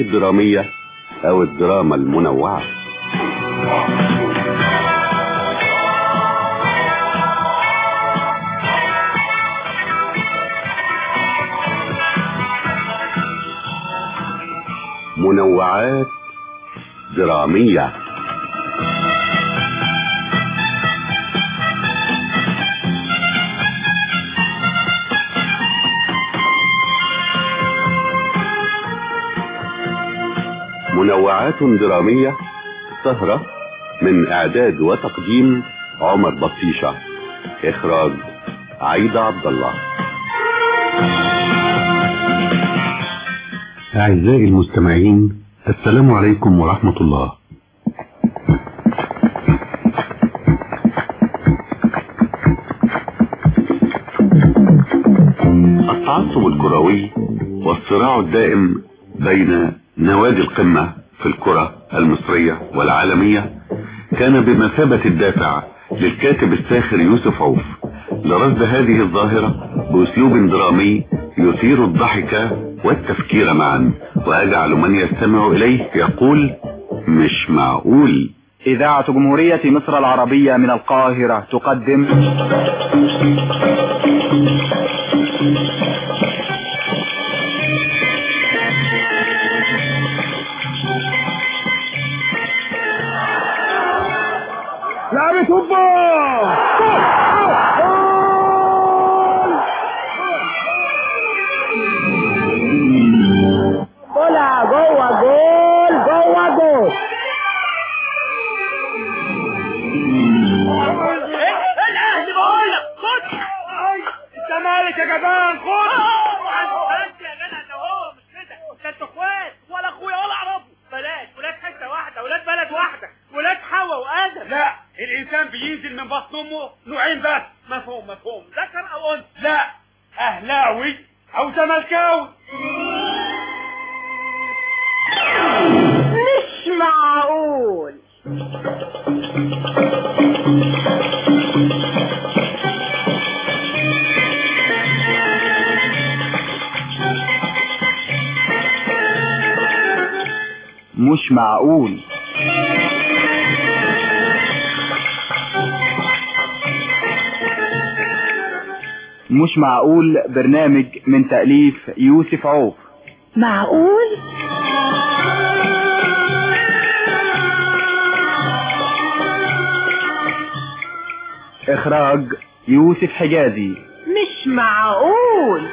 الدرامية او الدراما المنوعة منوعات درامية منوعات درامية سهرة من اعداد وتقديم عمر بطيشة اخراج عيدة عبد الله اعزائي المستمعين السلام عليكم ورحمة الله التعصب الكروي والصراع الدائم بين نوادي القمة في الكرة المصرية والعالمية كان بمثابة الدافع للكاتب الساخر يوسف عوف لرصد هذه الظاهرة بأسلوب درامي يثير الضحك والتفكير معا ويجعل من يستمع إليه يقول مش معقول إذاعة جمهورية مصر العربية من القاهرة تقدم لعبة هوبا طلع جوه جول جوه جول الاهلي بقول لك خد الزمالك يا جبان خد بس يا جدع ده هو مش كده ده انتوا اخوات ولا اخويا ولا اعرفه بلاد ولاد حته واحده ولاد بلد واحده ولاد حواء وادم لا الانسان بينزل من بطن امه نوعين بس مفهوم مفهوم ذكر او انثى لا اهلاوي او زملكاوي مش معقول مش معقول مش معقول برنامج من تأليف يوسف عوف معقول إخراج يوسف حجازي مش معقول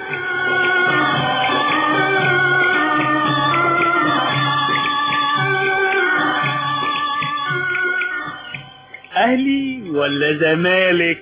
اهلي ولا زمالك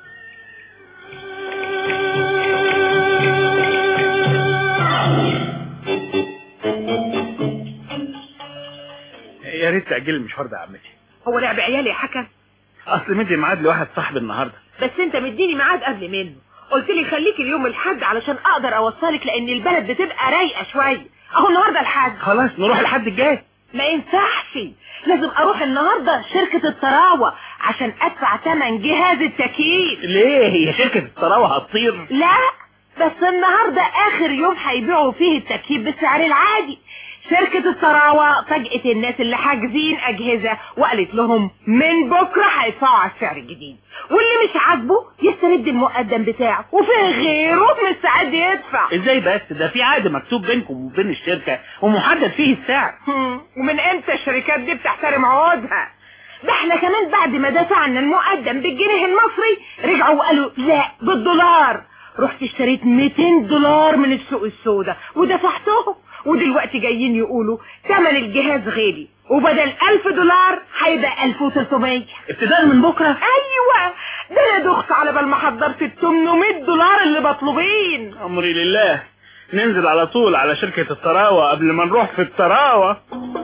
يا ريت تأجل المشوار ده يا عمتي هو لعب عيالي يا حكم اصل مدي ميعاد لواحد صاحبي النهارده بس انت مديني ميعاد قبل منه قلت لي خليك اليوم الحد علشان اقدر اوصلك لان البلد بتبقى رايقه شويه اهو النهارده الحد خلاص نروح الحد الجاي ما ينفعش لازم اروح النهارده شركه الطراوه عشان ادفع ثمن جهاز التكييف ليه هي شركة الطراوة هتطير لا بس النهارده اخر يوم هيبيعوا فيه التكييف بالسعر العادي شركة الطراوة فاجأت الناس اللي حاجزين أجهزة وقالت لهم من بكرة هيدفعوا على السعر الجديد واللي مش عاجبه يسترد المقدم بتاعه وفي غيره مستعد يدفع ازاي بس ده في عقد مكتوب بينكم وبين الشركة ومحدد فيه السعر هم، ومن امتى الشركات دي بتحترم عقودها ده احنا كمان بعد ما دفعنا المقدم بالجنيه المصري رجعوا وقالوا لا بالدولار رحت اشتريت 200 دولار من السوق السوداء ودفعتهم ودلوقتي جايين يقولوا ثمن الجهاز غالي وبدل 1000 دولار هيبقى 1300 ابتداء من بكرة ايوه ده انا دخت على بال ما حضرت ال 800 دولار اللي مطلوبين امري لله ننزل على طول على شركة الطراوة قبل ما نروح في الطراوة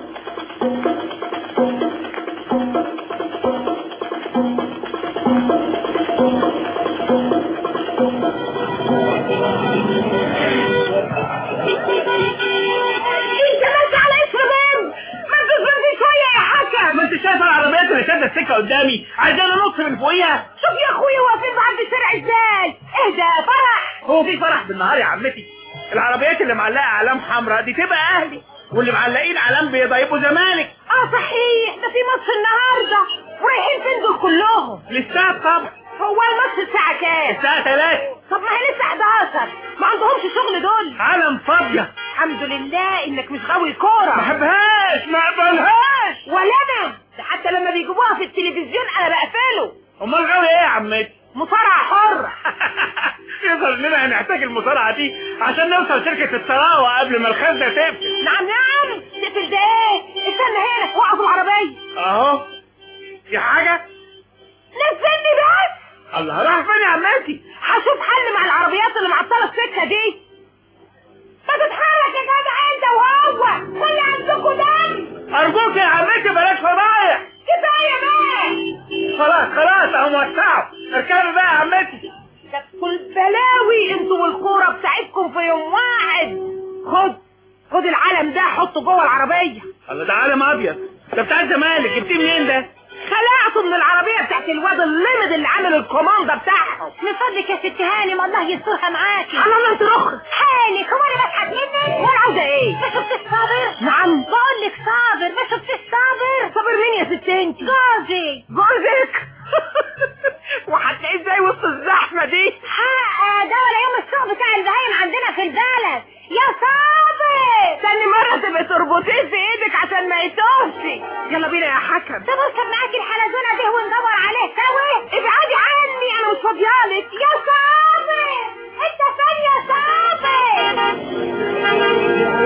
انت ماشي على اسم بنت ما تزبطي شويه يا حكم ما انت شايف العربيات اللي شادة السكة قدامي عايزين ننط من فوقيها شوف يا اخويا واقفين بعد الشارع ازاي اهدى فرح هو في فرح بالنهار يا عمتي العربيات اللي معلقة اعلام حمراء دي تبقى اهلي واللي معلقين علام بيضاء يبقوا زمالك اه صحيح ده في ماتش النهارده ورايحين فين دول كلهم الاستاد طبعا هو الماتش الساعه كام الساعة 3 طب ما هي لسه 11 ما عندهمش شغل دول علم فاضية الحمد لله انك مش غاوي ما كوره بحبهاش ما اقبلهاش ولا انا ده حتى لما بيجيبوها في التلفزيون انا بقفله امال غاوي ايه يا عمتي مصارعه حره يظهر اننا هنحتاج المصارعة دي عشان نوصل شركة الثراوة قبل ما الخزنة تقفل نعم نعم تقفل ده ايه استنى هنا وقف العربيه اهو في حاجة نزلني بس الله راح فين يا عمتي هشوف حل مع العربيات اللي معطله السكه دي ما تتحرك يا جدع انت وهو خلي عندكوا دم ارجوك يا عمتي بلاش فضايح كفايه بقى خلاص خلاص اهو موسعوا اركبي بقى يا عمتي ده كل بلاوي انتوا والكوره بتاعتكم في يوم واحد خد خد العلم ده حطه جوه العربيه الله ده علم ابيض ده بتاع الزمالك جبتيه منين ده خلعته من العربيه بتاعت الواد اللمد اللي عامل الكوماندا بتاعهم من فضلك يا ست هانم الله يسترها معاكي على الله انت رخ هانك هو انا بضحك منك وانا عاوزه ايه ما شفتش صابر نعم بقول لك صابر ما شفتش صابر صابر مين يا ست انت جوزي جوزك وهتلاقيه ازاي وسط الزحمه دي حق ده ولا يوم السوق بتاع البهايم عندنا في البلد يا صابر تاني مرة تبقى تربطيه في ايدك عشان ما يتوهش يلا بينا يا حكم طب اركب معاكي الحلزونة دي وندور عليه سوا ابعدي عني انا مش فاضيالك يا صابر انت فين يا صابر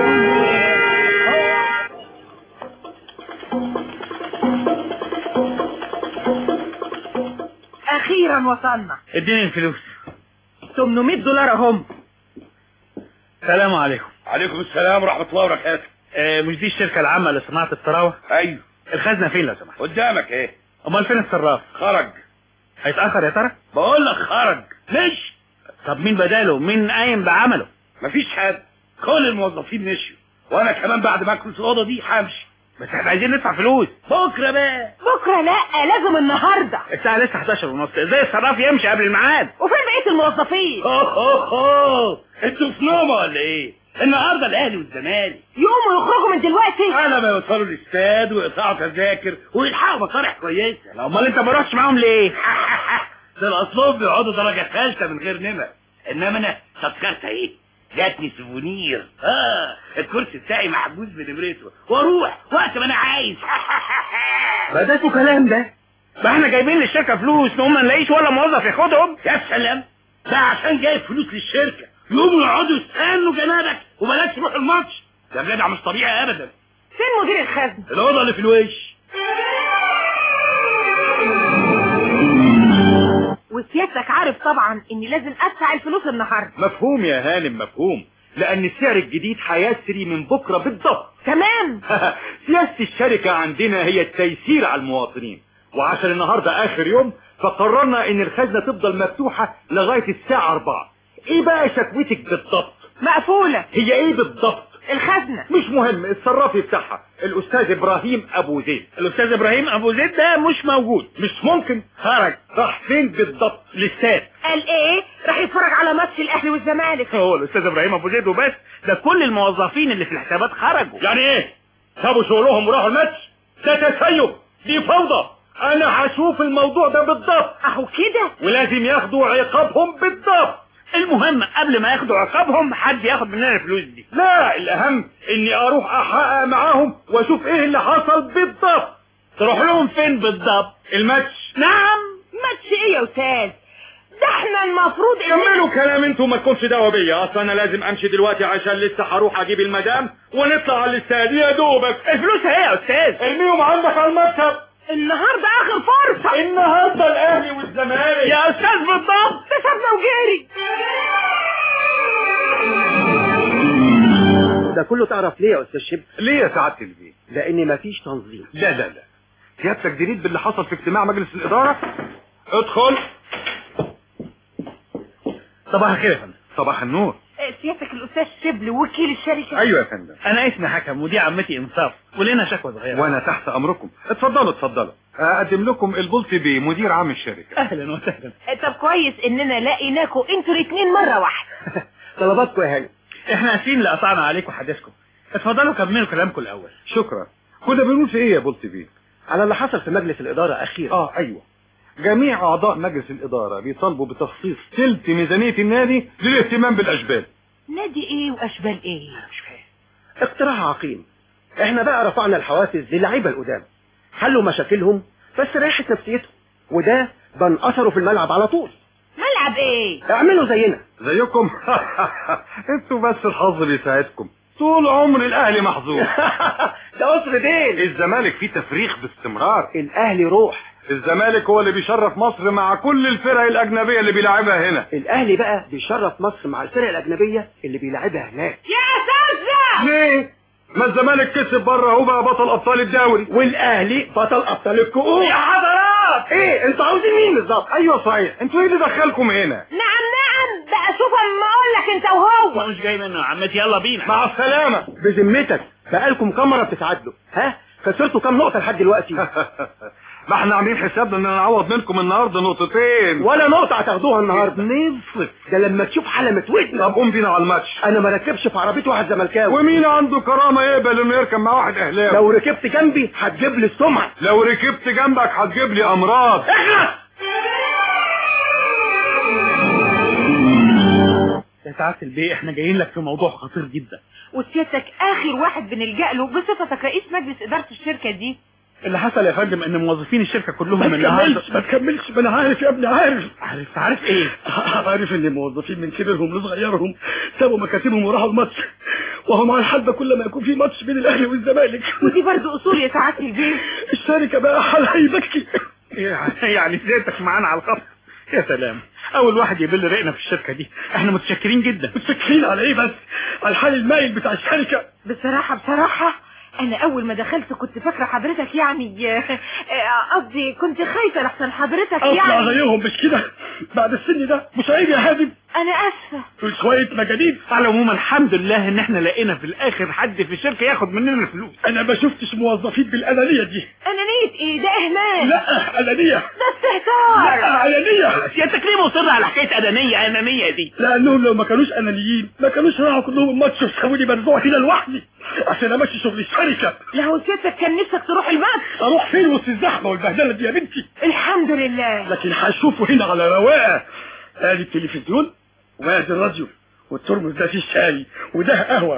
اخيرا وصلنا اديني الفلوس 800 دولار اهم السلام عليكم عليكم السلام ورحمة الله وبركاته آه مش دي الشركة العامة لصناعة الثراوة ايوه الخزنة فين لو سمحت قدامك ايه امال فين الصراف خرج هيتأخر يا ترى بقول لك خرج مش طب مين بداله مين قايم بعمله مفيش حد كل الموظفين مشيوا وانا كمان بعد ما اكنس الاوضه دي همشي بس احنا عايزين ندفع فلوس بكره بقى بكره لا لازم النهارده الساعة لسه 11 ونص ازاي الصراف يمشي قبل الميعاد وفين بقيه الموظفين اوه اوه اوه انتوا في نومه ولا ايه النهارده الاهلي والزمالك يقوموا يخرجوا من دلوقتي على ما يوصلوا الاستاد ويقطعوا تذاكر ويلحقوا مصالح كويسه امال انت ما رحتش معاهم ليه ده الاصلهم بيقعدوا درجه ثالثه من غير نمر انما انا تذكرت ايه جاتني سيفونير اه الكرسي بتاعي محجوز بنمرته واروح وقت ما انا عايز بدأتوا كلام ده ما احنا جايبين للشركة فلوس نقوم ما نلاقيش ولا موظف ياخدهم يا سلام ده عشان جايب فلوس للشركه يقوموا يقعدوا يستنوا جنابك وبلاش تروح الماتش ده جدع مش طبيعي ابدا فين مدير الخزنه الاوضه اللي في الوش وسيادتك عارف طبعا اني لازم ادفع الفلوس النهارده مفهوم يا هانم مفهوم لان السعر الجديد هيسري من بكرة بالضبط تمام سياسة الشركة عندنا هي التيسير على المواطنين وعشان النهاردة اخر يوم فقررنا ان الخزنة تفضل مفتوحة لغاية الساعة 4 ايه بقى شكوتك بالضبط مقفوله هي ايه بالضبط الخزنه مش مهم الصرافي بتاعها الاستاذ ابراهيم ابو زيد الاستاذ ابراهيم ابو زيد ده مش موجود مش ممكن خرج راح فين بالضبط الاستاد قال ايه راح يتفرج على ماتش الاهلي والزمالك هو الاستاذ ابراهيم ابو زيد وبس ده كل الموظفين اللي في الحسابات خرجوا يعني ايه سابوا شغلهم وراحوا الماتش ده تسيب دي فوضى انا هشوف الموضوع ده بالضبط اهو كده ولازم ياخدوا عقابهم بالضبط المهم قبل ما ياخدوا عقابهم حد ياخد مننا الفلوس دي لا الاهم اني اروح احقق معاهم واشوف ايه اللي حصل بالضبط تروح لهم فين بالضبط الماتش نعم ماتش ايه يا استاذ ده احنا المفروض إن- كملوا كلام انتوا ما تكونش دعوه بيا اصل انا لازم امشي دلوقتي عشان لسه هروح اجيب المدام ونطلع على الاستاد يا دوبك الفلوس اهي يا استاذ ارميهم عندك على المكتب النهارده اخر فرصه النهارده الاهلي والزمالك يا استاذ بالضبط ده سابنا وجري ده كله تعرف ليه يا استاذ شب ليه يا سعاده البيه لان مفيش تنظيم لا لا لا سيادتك جديد باللي حصل في اجتماع مجلس الاداره ادخل صباح الخير يا فندم صباح النور آه، سيادتك الاستاذ شبل وكيل الشركه ايوه يا فندم انا اسمي حكم ودي عمتي انصاف ولنا شكوى صغيره وانا تحت امركم اتفضلوا اتفضلوا اقدم لكم البلطي بيه مدير عام الشركه اهلا وسهلا آه، طب كويس اننا لقيناكوا انتوا الاثنين مره واحده طلباتكم يا هاني احنا اسفين اللي قطعنا عليكم حديثكم اتفضلوا كملوا كلامكم الاول شكرا كنا بنقول في ايه يا بولت بيه على اللي حصل في مجلس الإدارة أخيرا اه ايوه جميع اعضاء مجلس الاداره بيطالبوا بتخصيص ثلث ميزانيه النادي للاهتمام بالاشبال نادي ايه واشبال ايه اقتراح عقيم احنا بقى رفعنا الحوافز للعيبة القدام حلوا مشاكلهم بس ريحت نفسيتهم وده بان أثره في الملعب على طول ملعب ايه اعملوا زينا زيكم انتوا بس الحظ بيساعدكم طول عمر الاهلي محظوظ ده قصر دين الزمالك فيه تفريخ باستمرار الأهلي روح الزمالك هو اللي بيشرف مصر مع كل الفرق الاجنبيه اللي بيلعبها هنا الأهلي بقى بيشرف مصر مع الفرق الأجنبية اللي بيلعبها هناك يا اساتذه ليه ما الزمالك كسب بره هو بقى بطل ابطال الدوري والأهلي بطل أبطال الكؤوس يا حضرات ايه انتوا عاوزين مين بالظبط ايوه صحيح انتوا ايه اللي دخلكم هنا نعم نعم بقى شوف اما اقول لك انت وهو مش جاي منه يا عمتي يلا بينا مع السلامه بذمتك بقالكم كام مرة بتتعادلوا ها خسرتوا كام نقطة لحد دلوقتي ما احنا عاملين حسابنا ان نعوض منكم النهارده نقطتين ولا نقطة هتاخدوها النهاردة نصف ده لما تشوف حلمة ودن طب قوم بينا على الماتش انا ما ركبش في عربية واحد زملكاوي ومين عنده كرامه يقبل انه يركب مع واحد اهلاوي لو ركبت جنبي هتجيب لي السمعة لو ركبت جنبك هتجيب لي امراض اخلص يا سعاده البيه احنا جايين لك في موضوع خطير جدا وسيادتك اخر واحد بنلجأ له بصفتك رئيس مجلس اداره الشركه دي اللي حصل يا فندم ان موظفين الشركه كلهم ما النهارده تكملش ما تكملش ما انا عارف يا ابني عارف عارف عارف ايه عارف ان الموظفين من كبرهم لصغيرهم سابوا مكاتبهم وراحوا الماتش وهم على الحال ده كل ما يكون في ماتش بين الاهلي والزمالك ودي برضه اصول يا سعاده البيه الشركه بقى حالها يبكي يعني زيتك معانا على الخط يا سلام اول واحد يبل رقنا في الشركه دي احنا متشكرين جدا متفكرين على ايه بس على الحال المايل بتاع الشركه بصراحه بصراحه انا اول ما دخلت كنت فاكره حضرتك يعني آه، آه، قصدي كنت خايفه لحسن حضرتك اطلع يعني زيهم مش كده بعد السن ده مش عيب يا هادم انا اسفه دول شويه مجانين على العموم الحمد لله ان احنا لقينا في الاخر حد في الشركه ياخد مننا الفلوس انا ما شفتش موظفين بالانانيه دي انانيه ايه ده اهمال لا انانيه ده استهتار لا انانيه سيادتك ليه مصر على حكايه انانيه انانيه دي لانهم لو ما كانوش انانيين ما كانوش راحوا كلهم الماتش وسابوني مرزوع هنا لوحدي عشان امشي شغل الشركه لو سيادتك كان نفسك تروح الماتش اروح فين وسط الزحمه والبهدله دي يا بنتي الحمد لله لكن هشوفه هنا على رواقه ادي التلفزيون وادي الراديو والترمس ده فيه شاي وده قهوه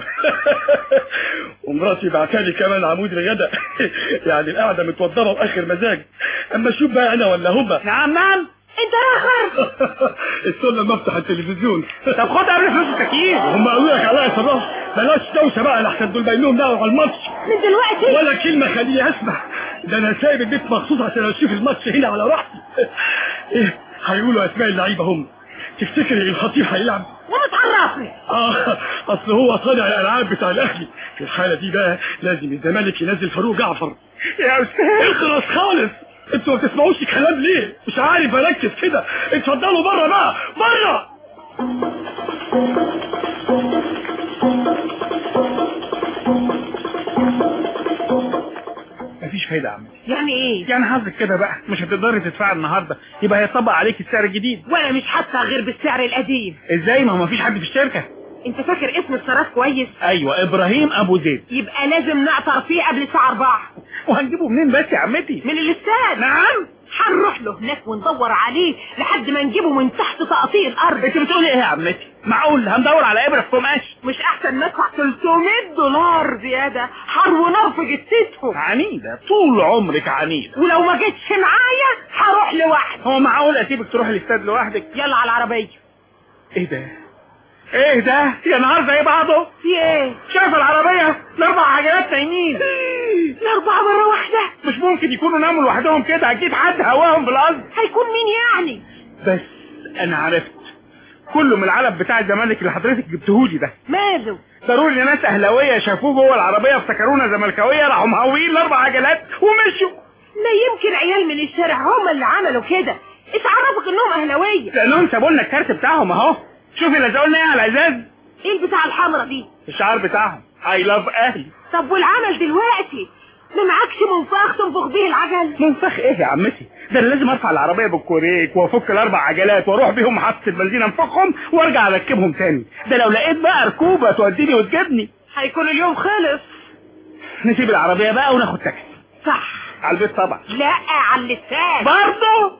ومراتي بعتالي كمان عمود رياده يعني القعده متوضبه واخر مزاج اما اشوف بقى انا ولا هما نعم نعم انت راخر استنى لما افتح التلفزيون طب خد قبل فلوس التكييف هم قالوا لك عليا يا صلاح بلاش دوشه بقى لحسن دول باينهم نقعوا على الماتش من دلوقتي ولا كلمه خليني اسمع ده انا سايب البيت مخصوص عشان اشوف الماتش هنا على راحتي ايه هيقولوا اسماء اللعيبه هم تفتكر الخطيب هيلعب ومتعرفني اه اصل هو صانع الالعاب بتاع الاهلي في الحاله دي بقى لازم الزمالك ينزل فاروق جعفر يا استاذ اخلص خالص انتوا ما بتسمعوش كلام ليه مش عارف اركز كده اتفضلوا بره بقى بره مفيش فايده يا عم يعني ايه يعني حظك كده بقى مش هتقدري تدفعي النهارده يبقى هيطبق عليك السعر الجديد وانا مش هدفع غير بالسعر القديم ازاي ما هو مفيش حد في الشركه انت فاكر اسم الصراف كويس ايوه ابراهيم ابو زيد يبقى لازم نعطر فيه قبل الساعه 4 وهنجيبه منين بس يا عمتي من الاستاد نعم هنروح له هناك وندور عليه لحد ما نجيبه من تحت تقطيع الارض انت بتقولي ايه يا عمتي معقول هندور على ابره في قماش مش احسن ندفع 300 دولار زياده حروناه في جتتهم عنيده طول عمرك عنيده ولو ما جيتش معايا هروح لوحدي هو معقول اسيبك تروح الاستاد لوحدك يلا على العربيه ايه ده ايه ده يا نهار زي بعضه في ايه شايف العربيه الاربع عجلات نايمين الاربعه مره واحده مش ممكن يكونوا ناموا لوحدهم كده اكيد حد هواهم بالقصد هيكون مين يعني بس انا عرفت كله من العلب بتاع الزمالك اللي حضرتك جبتهولي ده ماله ضروري ناس اهلاويه شافوه جوه العربيه افتكرونا زملكاويه راحوا مهويين الاربع عجلات ومشوا ما يمكن عيال من الشارع هم اللي عملوا كده اتعرفك انهم اهلاويه لانهم سابوا لنا الكارت بتاعهم اهو شوفي لزقوا لنا ايه على الازاز ايه البتاع الحمرا دي الشعار بتاعهم اي لاف اهلي طب والعمل دلوقتي ما معكش منفاخ تنفخ بيه العجل منفخ ايه يا عمتي ده انا لازم ارفع العربيه بالكوريك وافك الاربع عجلات واروح بيهم محطه البنزين انفخهم وارجع اركبهم تاني ده لو لقيت بقى ركوبه توديني وتجيبني هيكون اليوم خلص نسيب العربية بقى وناخد تاكسي صح على البيت طبعا لا على اللسان برضه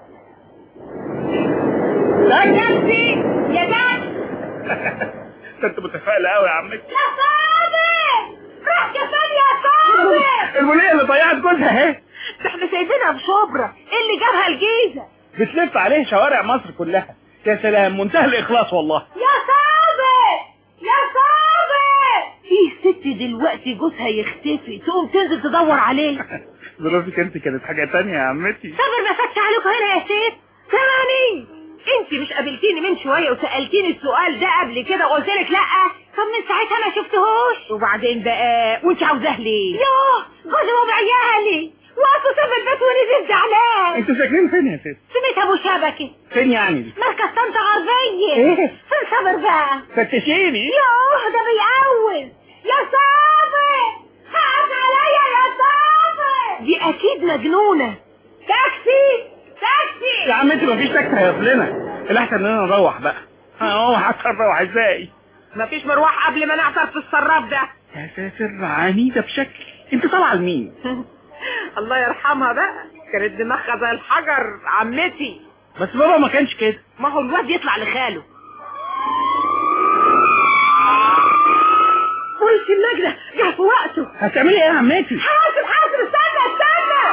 تاكسي يا تاكسي ده انت متفائلة قوي يا عمتي يا صابر روح كفايه يا صابر الولية اللي ضيعت جوزها اهي ده احنا سايبينها في شبرا ايه اللي جابها الجيزه بتلف عليه شوارع مصر كلها يا سلام منتهى الإخلاص والله يا صابر يا صابر في ست دلوقتي جوزها يختفي تقوم تنزل تدور عليه ظروفك انت كانت حاجة تانية يا عمتي صابر ما فاتش عليكم هنا يا ست سامعني انت مش قابلتيني من شويه وسالتيني السؤال ده قبل كده وقلت لك لا طب من ساعتها ما شفتهوش وبعدين بقى وانت عاوزاه ليه يوه جوزي وبعيالي وقفوا ساب البيت ونزل زعلان انتوا ساكنين فين يا ست؟ سميت ابو شبكه فين يعني دي؟ مركز طنطا غربيه ايه؟ فين صابر بقى فتشيني يوه ده بيقول يا صابر حقك عليا يا صابر دي اكيد مجنونه تاكسي تاكسي يا عمتي مفيش تاكسي هيقف لنا الاحسن اننا نروح بقى اه حتى نروح ازاي؟ مفيش مروح قبل ما نعثر في السراب ده يا ساتر عنيدة بشكل انت طالعة لمين؟ الله يرحمها بقى كانت دماغها زي الحجر عمتي بس بابا ما كانش كده ما هو الواد يطلع لخاله بوليس النجدة جه في وقته هتعملي ايه يا عمتي؟ حاسب حاسب استنى استنى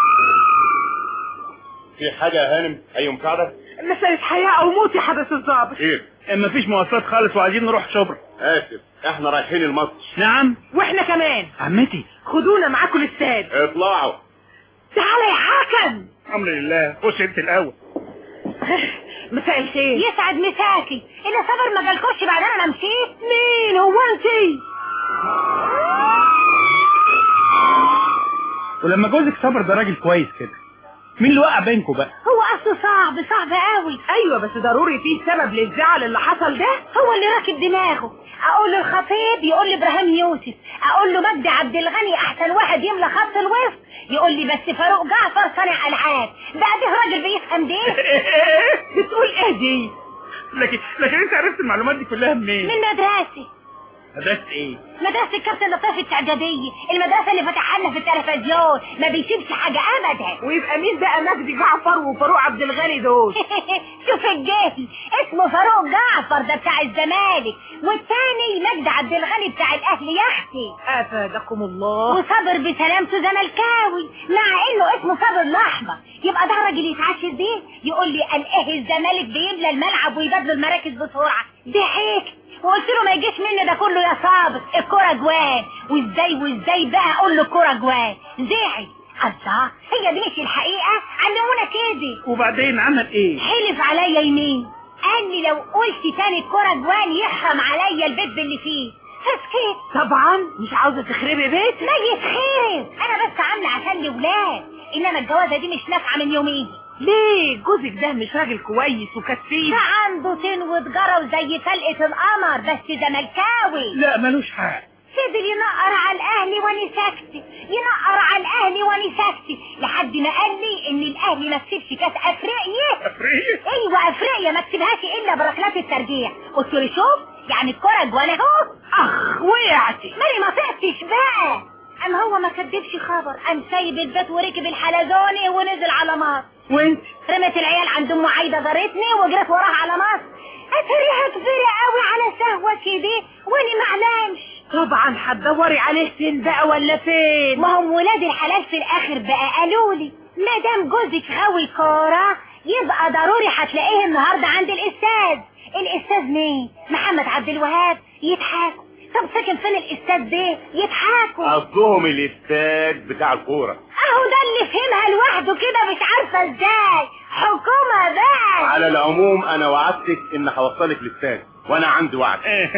في حاجة يا هانم أي مساعدة؟ مسألة حياة أو موت يا حضرة الضابط خير مفيش مواصلات خالص وعايزين نروح شبرا آسف احنا رايحين المصر نعم واحنا كمان عمتي خدونا معاكم الاستاد اطلعوا تعالى يا حكم الحمد لله خش انت الاول مساء الخير يسعد مساكي الا صبر ما جالكوش بعد انا مشيت مين هو انت ولما جوزك صبر ده راجل كويس كده مين اللي وقع بينكم بقى هو اصله صعب صعب قوي ايوه بس ضروري فيه سبب للزعل اللي حصل ده هو اللي راكب دماغه اقول له الخطيب يقول لي ابراهيم يوسف اقول له مجدي عبد الغني احسن واحد يملى خط الوسط يقول لي بس فاروق جعفر صانع العاب بقى ده راجل بيفهم دي بتقول ايه دي لكن لكن انت عرفت المعلومات دي كلها منين؟ من مدرسه مدرسة ايه؟ مدرسة كابتن لطيف التعجبية المدرسة اللي فتحها لنا في التلفزيون ما بيسيبش حاجة أبدا ويبقى مين بقى مجدي جعفر وفاروق عبد الغني دول شوف الجهل اسمه فاروق جعفر ده بتاع الزمالك والتاني مجدي عبد الغني بتاع الأهلي يا أختي أفادكم الله وصبر بسلامته زملكاوي مع إنه اسمه صبر الأحمر يبقى ده راجل يتعشر بيه يقول لي قال إيه الزمالك بيملى الملعب ويبادلوا المراكز بسرعة ضحكت وقلت له ما يجيش مني ده كله يا صابر الكرة جوان وازاي وازاي بقى اقول له الكرة جوان زعل الله هي دي مش الحقيقة علمونا كده وبعدين عمل ايه؟ حلف عليا يمين قال لي لو قلت تاني الكرة جوان يحرم عليا البيت باللي فيه فسكت طبعا مش عاوزة تخربي بيت ما يتخرب انا بس عاملة عشان الاولاد انما الجوازة دي مش نافعة من يومين ليه جوزك ده مش راجل كويس وكسيب ده عنده سن وتجارة وزي فلقة القمر بس زملكاوي لا ملوش حق فضل ينقر على الاهلي وانا ساكتة ينقر على الاهلي وانا ساكتة لحد ما قال لي ان الاهلي ما كسبش كاس افريقيا افريقيا ايوه افريقيا ما كسبهاش الا بركلات الترجيع قلت له شوف يعني الكرة جوان اهو اخ وقعتي ماني ما طقتش بقى ام هو ما كدبش خبر ام سايب البيت وركب الحلزوني ونزل على مصر وانت رمت العيال عند ام عايده ضرتني وجريت وراها على مصر اتريها كبيره قوي على سهوه كده واني معلمش طبعا هتدوري عليه فين بقى ولا فين ما هم ولاد الحلال في الاخر بقى قالوا لي ما دام جوزك غاوي كوره يبقى ضروري هتلاقيه النهارده عند الاستاذ الاستاذ مين محمد عبد الوهاب يضحكوا طب ساكن فين الاستاذ ده يضحكوا قصدهم الاستاد بتاع الكورة اهو ده اللي فهمها لوحده كده مش عارفه ازاي حكومه بقى على العموم انا وعدتك ان هوصلك الاستاد وانا عندي وعد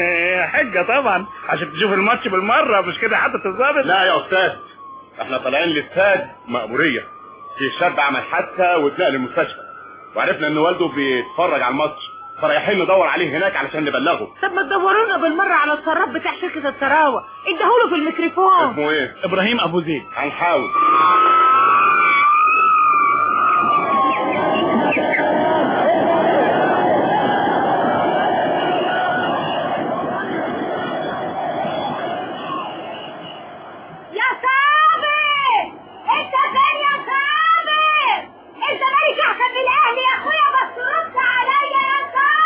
حجة طبعا عشان تشوف الماتش بالمرة مش كده حتى تظابط لا يا استاذ احنا طالعين الاستاد مأمورية في شاب عمل حادثة واتنقل المستشفى وعرفنا ان والده بيتفرج على الماتش فرايحين ندور عليه هناك علشان نبلغه طب ما تدورونا بالمره على السراب بتاع شركه التراوه اديهوله في الميكروفون اسمه ايه ابراهيم ابو زيد هنحاول صابر انت فين يا صابر الزمالك احسن من الاهلي يا اخويا بس رد عليا يا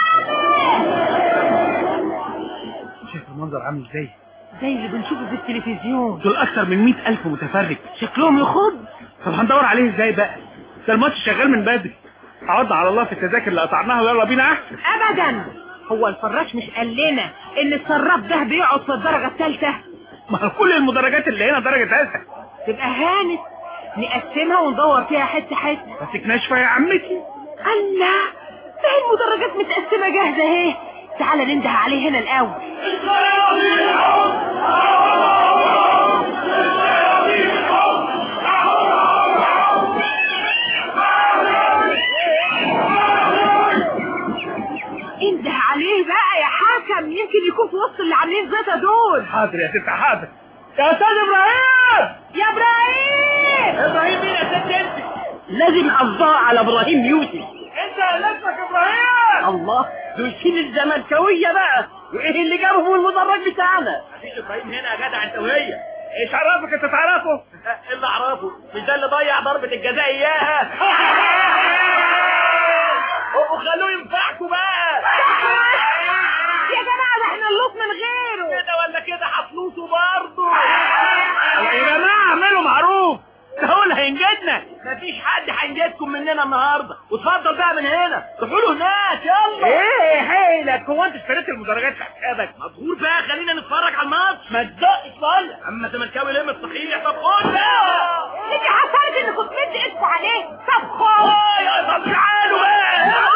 صابر شايف المنظر عامل ازاي زي اللي بنشوفه في التلفزيون دول اكتر من مئة الف متفرج شكلهم يخض طب هندور عليه ازاي بقى ده الماتش شغال من بدري عوضنا على الله في التذاكر اللي قطعناها ويلا بينا احسن ابدا هو الفراش مش قال لنا ان السراب ده بيقعد في الدرجه الثالثه ما هو كل المدرجات اللي هنا درجة ثالثة تبقى هانت نقسمها وندور فيها حته حته بس ناشفة يا عمتي الله ده المدرجات متقسمه جاهزه اهي تعالى ننده عليه هنا الاول انده عليه بقى يا حكم يمكن يكون في وسط اللي عاملين زيطه دول حاضر يا ست حاضر يا استاذ ابراهيم يا ابراهيم ابراهيم مين يا ست انت لازم قصدها على ابراهيم يوسف انت اسمك ابراهيم الله دول شيل الزملكاويه بقى وايه اللي جابهم المدرج بتاعنا مفيش ابراهيم هنا يا جدع انت وهي ايش عرفك انت تعرفه اللي اعرفه مش ده اللي ضيع ضربة الجزاء اياها وخلوه ينفعكوا بقى يا جماعه ده احنا نلوط من غيره كده ولا كده هفلوسه برضه يا جماعة اعملوا معروف ده هو اللي هينجدنا مفيش حد هينجدكم مننا النهارده واتفضل بقى من هنا روحوا له هناك يلا ايه حيلك هو انت اشتريت المدرجات في حسابك مبهور بقى خلينا نتفرج على الماتش ما تدقش ولا اما زملكاوي لم الصحيح طب خد بقى انت حصلت انكم تمد ايدكم عليه طب خد آه يا طب تعالوا بقى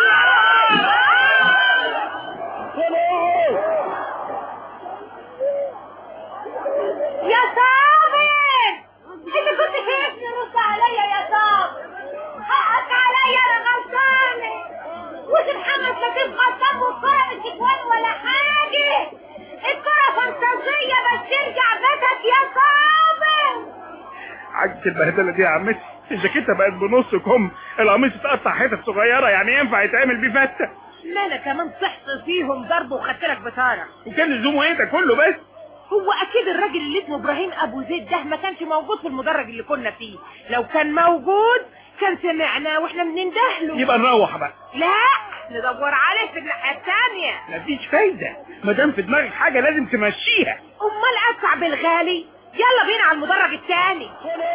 يا صابر انت كنت فين رد عليا يا صابر حقك عليا انا غلطانه وسبحان الله كيف غلطان والكرة مش جوان ولا حاجة الكرة فانتازية بس ترجع بيتك يا صابر عجز البهدلة دي يا عمتي الجاكيتة بقت بنص كم القميص اتقطع حتت صغيرة يعني ينفع يتعمل بيه فتة ما انا كمان صحت فيهم ضرب وخدت لك بطارة وكان لزومه ايه ده كله بس هو اكيد الراجل اللي اسمه ابراهيم ابو زيد ده ما كانش موجود في المدرج اللي كنا فيه لو كان موجود كان سمعنا واحنا بنندهله يبقى نروح بقى لا ندور عليه في الناحية التانية مفيش فايدة ما دام في دماغك حاجة لازم تمشيها امال ادفع بالغالي يلا بينا على المدرج التاني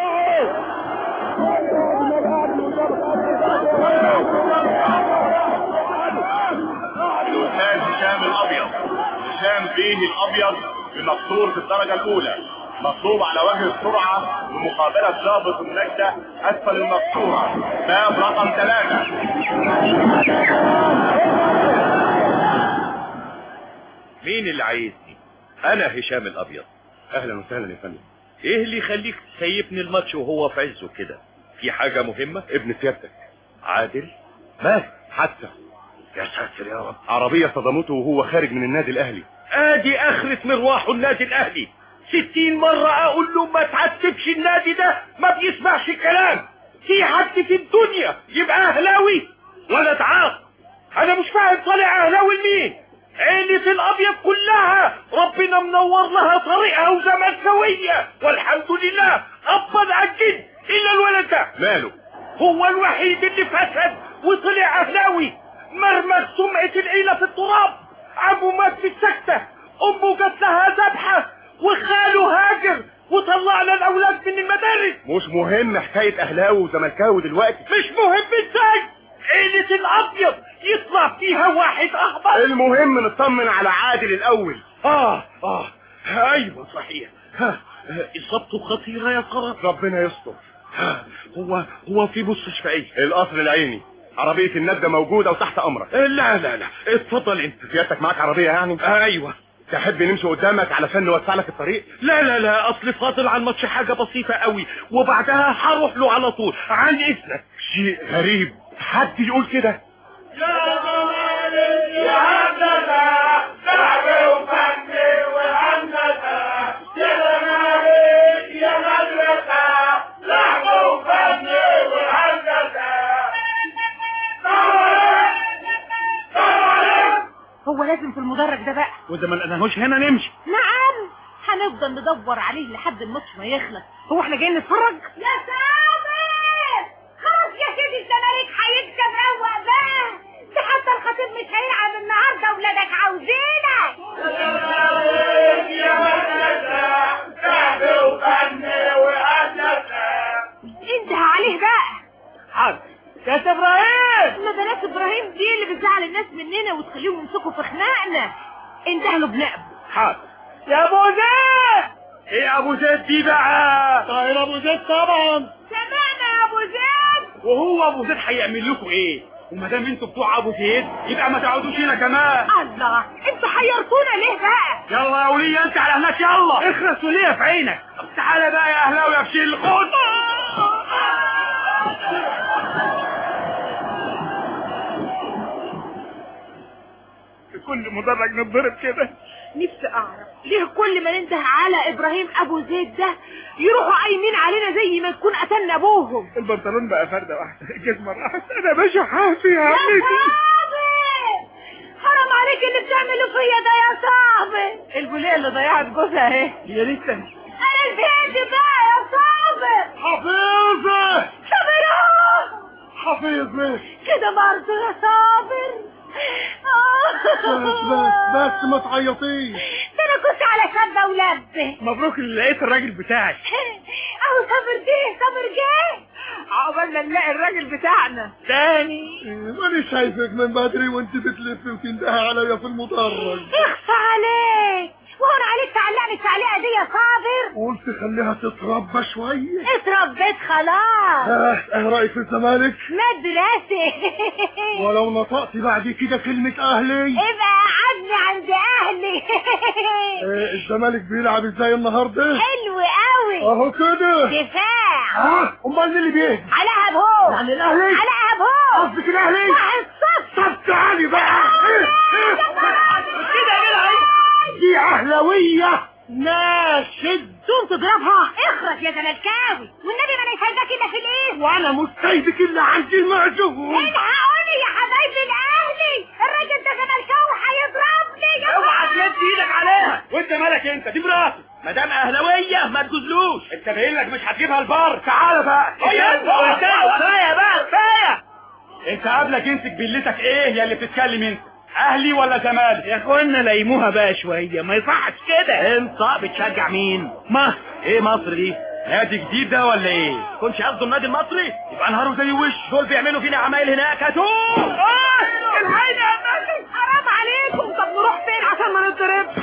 الأستاذ هشام الأبيض هشام بيه الأبيض بمقصور في الدرجة الأولى مطلوب على وجه السرعة بمقابلة ضابط النجدة أسفل المقصورة باب رقم ثلاثة مين اللي عايزني انا هشام الابيض أهلا وسهلا يا فندم ايه اللي يخليك تسيبني الماتش وهو في عزه كده في حاجة مهمة ابن سيادتك عادل مات حادثة يا ساتر يا رب عربية صدمته وهو خارج من النادي الأهلي ادي اخرة مروح النادي الاهلي ستين مرة اقول له ما تعتبش النادي ده ما بيسمعش كلام في حد في الدنيا يبقى اهلاوي ولا تعاق انا مش فاهم طالع اهلاوي لمين عيلة الابيض كلها ربنا منور لها طريقها وزملكاوية والحمد لله ابا عن جد الا الولد ده ماله هو الوحيد اللي فسد وطلع اهلاوي مرمت سمعة العيلة في التراب ابو مات في السكتة امه جات لها ذبحة وخاله هاجر وطلعنا الاولاد من المدارس مش مهم حكاية أهلاوي وزملكاوي دلوقتي مش مهم ازاي عيلة الابيض يطلع فيها واحد احمر المهم نطمن على عادل الأول اه اه ايوه صحيح ها اصابته خطيرة يا ترى ربنا يستر ها، هو هو في مستشفى ايه القصر العيني عربية الندة موجودة وتحت أمرك لا لا لا اتفضل انت سيادتك معاك عربية يعني ايوه تحب نمشي قدامك علشان نوسع لك الطريق لا لا لا اصل فاضل على الماتش حاجة بسيطة قوي وبعدها هروح له على طول عن اذنك شيء غريب حد يقول كده هو لازم في المدرج ده بقى وإذا ما لقيناهوش هنا نمشي نعم هنفضل ندور عليه لحد الماتش ما يخلص هو احنا جايين نتفرج يا صابر خلاص يا سيدي الزمالك هيكسب روق بقى ده حتى الخطيب مش هيلعب النهارده ولادك عاوزينك انتهى عليه بقى حاضر يا ابراهيم ما بنات ابراهيم دي اللي بتزعل الناس مننا وتخليهم يمسكوا في خناقنا انتهى له بنقبه حاضر يا ابو زيد ايه ابو زيد دي بقى طاهر ابو زيد طبعا سمعنا يا ابو زيد وهو ابو زيد هيعمل لكم ايه وما دام انتوا بتوع ابو زيد يبقى ما تقعدوش هنا كمان الله انتوا حيرتونا ليه بقى يلا يا وليه انت على هناك يلا اخرس وليه في عينك طب تعالى بقى يا اهلاوي يا بشيل الخوض كل مدرج نتضرب كده نفسي اعرف ليه كل ما ننده على ابراهيم ابو زيد ده يروحوا قايمين علينا زي ما نكون قتلنا ابوهم البنطلون بقى فردة واحدة الجزمة راحت انا باشا حافي يا عمتي صابر حرام عليك اللي بتعمله فيا ده يا صابر البوليه اللي ضيعت جوزها اهي يا لسه انا زهقت بقى يا صابر حفيظه صابر اهو حفيظه كده برضه يا صابر بس ما تعيطيش ده انا كنت على شده ولبه مبروك اللي لقيت الراجل بتاعك اهو صابر جه صابر جه عقبال ما نلاقي الراجل بتاعنا تاني ماني شايفك من بدري وانت بتلفي وتندهي عليا في المدرج اخفى عليك وهون عليك تعلقني التعليقه دي يا صابر قلت خليها تتربى شوية اتربيت خلاص اه ايه رأيك في الزمالك مدرسه ولو نطقت بعد كده كلمة اهلي ابقى قعدني عند اهلي اه الزمالك بيلعب ازاي النهارده حلو قوي اهو كده دفاع اه امال مين اللي بيهدي على ابهو يعني الاهلي على ابهو قصدك الاهلي واحد صفر طب تعالي بقى كده دي اهلاوية ناشد تقوم تضربها اخرس يا زملكاوي والنبي ما انا سايبك الا في الايه وانا مش سايبك الا عند المعجون الحقوني يا حبايبي الاهلي الراجل ده زملكاوي هيضربني يا اوعى تمد ايدك عليها وانت مالك انت دي مراتي ما دام اهلاويه ما تجوزلوش انت باين لك مش هتجيبها البار تعالى بقى كفايه بقى كفايه انت قبلك امسك بلتك ايه يا اللي بتتكلم انت اهلي ولا زمالك يا اخوانا ليموها بقى شوية ما يصحش كده انت بتشجع مين مصر ايه مصر دي نادي جديد ده ولا ايه كنش قصده النادي المصري يبقى نهاره زي وش دول بيعملوا فينا عمايل هناك هاتوه الحقيقة يا مالك حرام عليكم طب نروح فين عشان ما نتضربش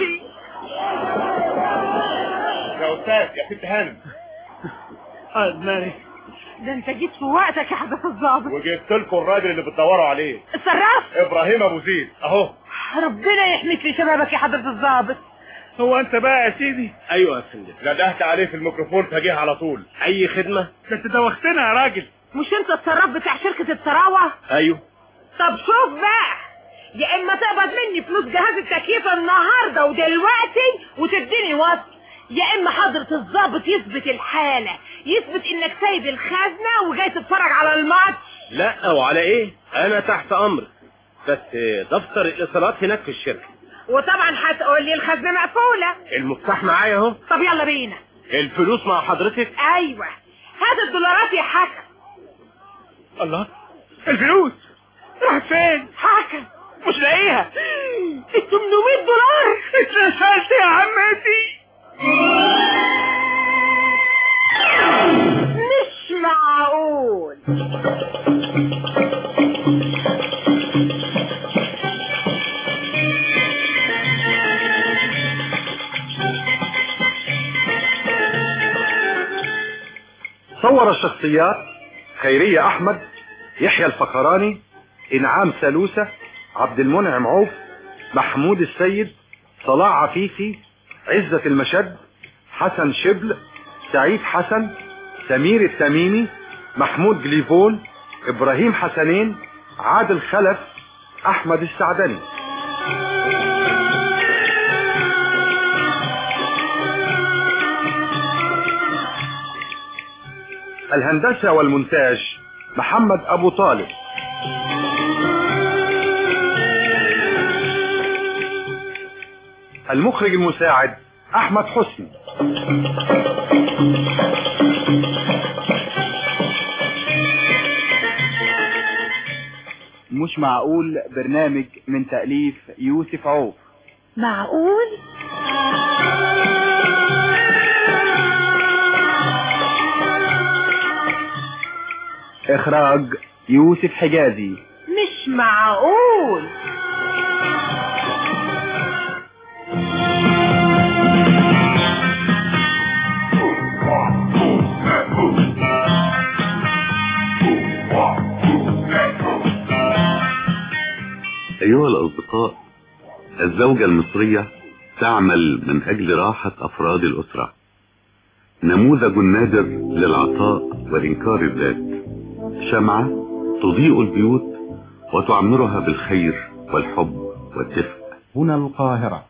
يا استاذ يا ست هانم اه دماغي ده انت جيت في وقتك يا حضرة الظابط وجبت لكم الراجل اللي بتدوروا عليه اتصرف ابراهيم ابو زيد اهو ربنا يحميك في شبابك يا حضرة الظابط هو انت بقى يا سيدي ايوه يا فندم ندهت عليه في الميكروفون فجه على طول اي خدمه ده انت دوختنا يا راجل مش انت الصراف بتاع شركة التراوة ايوه طب شوف بقى يا اما تقبض مني فلوس جهاز التكييف النهارده ودلوقتي وتديني وصل يا اما حضرة الضابط يثبت الحالة يثبت انك سايب الخزنة وجاي تتفرج على الماتش لا وعلى ايه انا تحت امر بس دفتر الايصالات هناك في الشركه وطبعا هتقول لي الخزنة مقفولة المفتاح معايا اهو طب يلا بينا الفلوس مع حضرتك ايوه هات الدولارات يا حكم الله الفلوس راحت فين حكم مش لاقيها ال 800 دولار اترسلت يا عمتي مش معقول صور الشخصيات خيرية أحمد يحيى الفخراني إنعام سلوسة عبد المنعم عوف محمود السيد صلاح عفيفي عزة المشد حسن شبل سعيد حسن سمير التميمي محمود جليفون إبراهيم حسنين عادل خلف أحمد السعدني الهندسة والمونتاج محمد أبو طالب المخرج المساعد احمد حسني مش معقول برنامج من تأليف يوسف عوف معقول إخراج يوسف حجازي مش معقول أيها الأصدقاء الزوجة المصرية تعمل من أجل راحة أفراد الأسرة نموذج نادر للعطاء وإنكار الذات شمعة تضيء البيوت وتعمرها بالخير والحب والدفء هنا القاهرة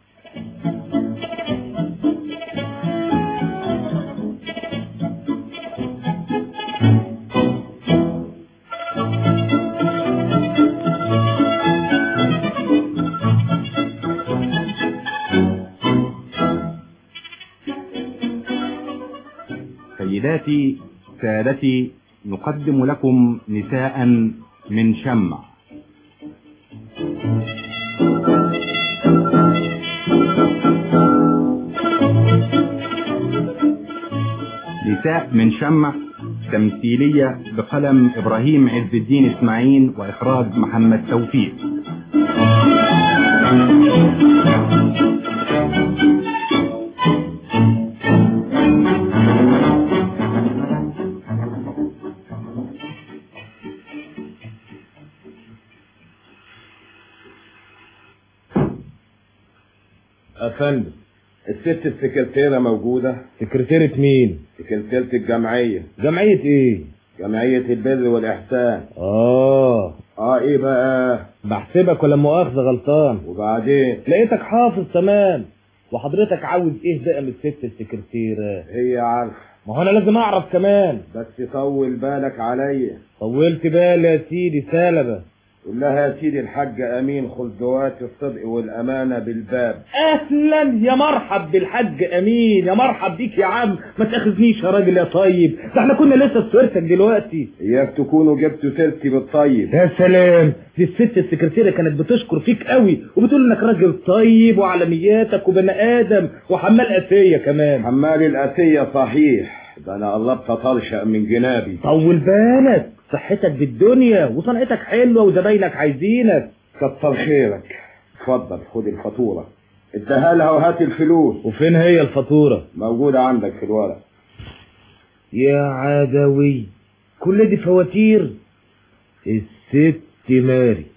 سيداتي سادتي نقدم لكم نساء من شمع نساء من شمع تمثيلية بقلم إبراهيم عز الدين إسماعيل وإخراج محمد توفيق أفندم الست السكرتيرة موجودة سكرتيرة مين؟ سكرتيرة الجمعية جمعية ايه؟ جمعية البر والإحسان اه اه ايه بقى بحسبك ولا مؤاخذة غلطان وبعدين لقيتك حافظ تمام وحضرتك عاوز ايه بقى من الست السكرتيرة؟ هي عارفة ما هو انا لازم اعرف كمان بس طول بالك عليا طولت بالي يا سيدي سلبة قول لها يا سيدي الحاج امين خلدوات الصدق والامانه بالباب اهلا يا مرحب بالحاج امين يا مرحب بيك يا عم ما تاخذنيش يا راجل يا طيب ده احنا كنا لسه في سيرتك دلوقتي اياك تكونوا جبتوا سيرتي بالطيب يا سلام دي الست السكرتيره كانت بتشكر فيك قوي وبتقول انك راجل طيب وعلمياتك وبني ادم وحمال اسيه كمان حمال الاسيه صحيح ده انا قلبت طرشق من جنابي طول بالك صحتك بالدنيا وصنعتك حلوه وزباينك عايزينك كتر خيرك اتفضل خد الفاتوره اديها لها وهات الفلوس وفين هي الفاتوره موجوده عندك في الورق يا عدوي كل دي فواتير الست ماري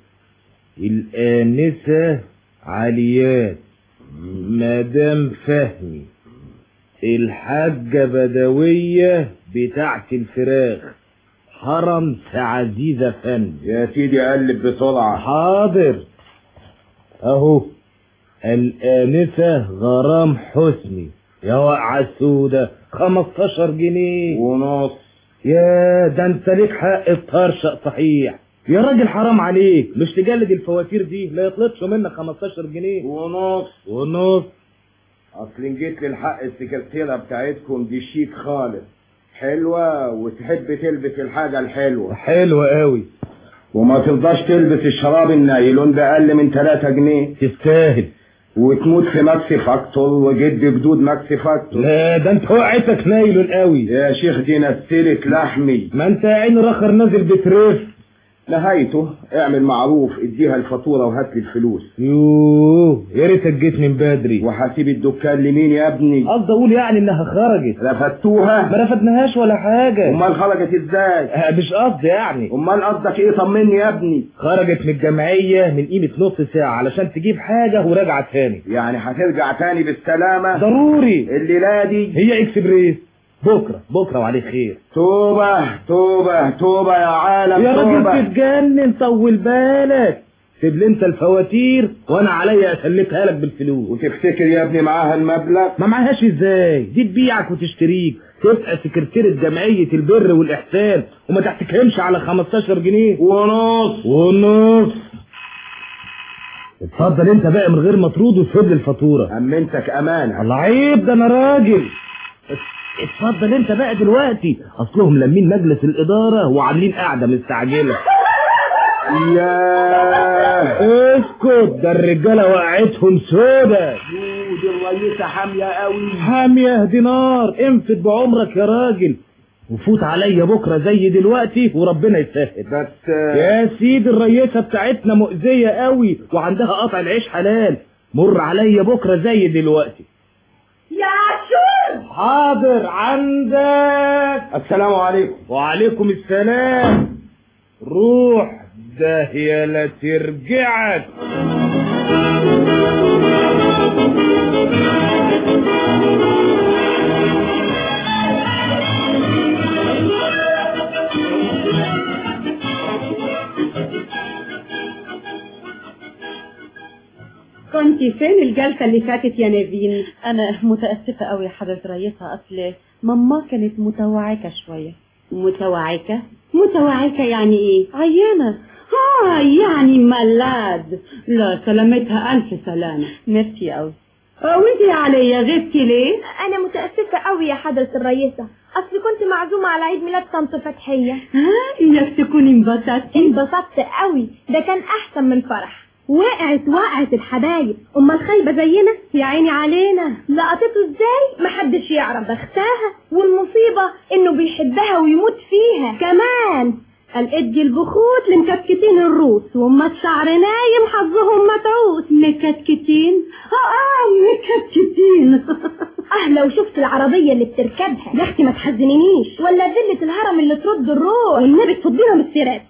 الآنسة عليات مدام فهمي الحاجة بدوية بتاعت الفراخ حرم عزيزة فن يا سيدي قلب بسرعة حاضر اهو الآنسة غرام حسني يا وقعة السودة 15 جنيه ونص يا ده انت ليك حق الطرشق صحيح يا راجل حرام عليك مش تجلد الفواتير دي لا يطلبش منك 15 جنيه ونص ونص اصل جيت للحق السكرتيرة بتاعتكم دي شيك خالص حلوة وتحب تلبس الحاجة الحلوة حلوة قوي وما ترضاش تلبس الشراب النايلون بأقل من 3 جنيه تستاهل وتموت في ماكسي فاكتور وجد جدود ماكسي فاكتور لا ده انت وقعتك نايلون قوي يا شيخ دي نسلت لحمي ما انت يا عين رخر نازل بترف نهايته اعمل معروف اديها الفاتوره وهات لي الفلوس يوه يا ريتك جيت من بدري وهسيب الدكان لمين يا ابني قصدي اقول يعني انها خرجت رفدتوها ما رفدناهاش ولا حاجه امال خرجت ازاي آه، مش قصدي يعني امال قصدك ايه طمني يا ابني خرجت من الجمعيه من قيمه نص ساعه علشان تجيب حاجه وراجعه تاني يعني هترجع تاني بالسلامه ضروري الليله دي هي اكسبريس بكره بكره وعليه خير توبه توبه توبه يا عالم يا توبه راجل تتجنن طول بالك سيب لي انت الفواتير وانا عليا اسلكها لك بالفلوس وتفتكر يا ابني معاها المبلغ ما معهاش ازاي دي تبيعك وتشتريك تبقى سكرتيرة جمعية البر والإحسان وما تحتكهمش على 15 جنيه ونص ونص اتفضل انت بقى من غير ما ترود وتسد لي الفاتوره امنتك امانه الله عيب ده انا راجل اتفضل انت بقى دلوقتي اصلهم لمين مجلس الاداره وعاملين قاعده مستعجله ياه اسكت ده الرجاله وقعتهم سودا دي الرئيسه حاميه قوي حاميه دي نار انفد بعمرك يا راجل وفوت عليا بكره زي دلوقتي وربنا يسهل بس يا سيدي الريسه بتاعتنا مؤذيه قوي وعندها قطع العيش حلال مر عليا بكره زي دلوقتي يا عاشور حاضر عندك السلام عليكم وعليكم السلام روح داهية لا ترجعك كنت فين الجلسة اللي فاتت يا نيفين؟ أنا متأسفة أوي يا حضرة رئيسة أصل ماما كانت متوعكة شوية متوعكة؟ متوعكة يعني ايه؟ عيانة اه يعني ملاد لا سلامتها ألف سلامة ميرسي أوي اه وانت يا عليا غبتي ليه؟ انا متاسفه قوي يا حضره الرئيسه اصل كنت معزومه على عيد ميلاد طنط فتحيه ها اياك تكوني انبسطتي انبسطت قوي ده كان احسن من الفرح وقعت وقعت الحبايب امال خايبه زينا يا عيني علينا لقطته ازاي محدش يعرف بختها والمصيبه انه بيحبها ويموت فيها كمان قال ادي البخوت لمكتكتين الروس وما الشعر نايم حظهم متعوس مكتكتين؟ اه اه مكتكتين اه لو شفت العربيه اللي بتركبها يا اختي ما تحزنينيش ولا فيلة الهرم اللي ترد الروح والنبي تفضيها من السيرات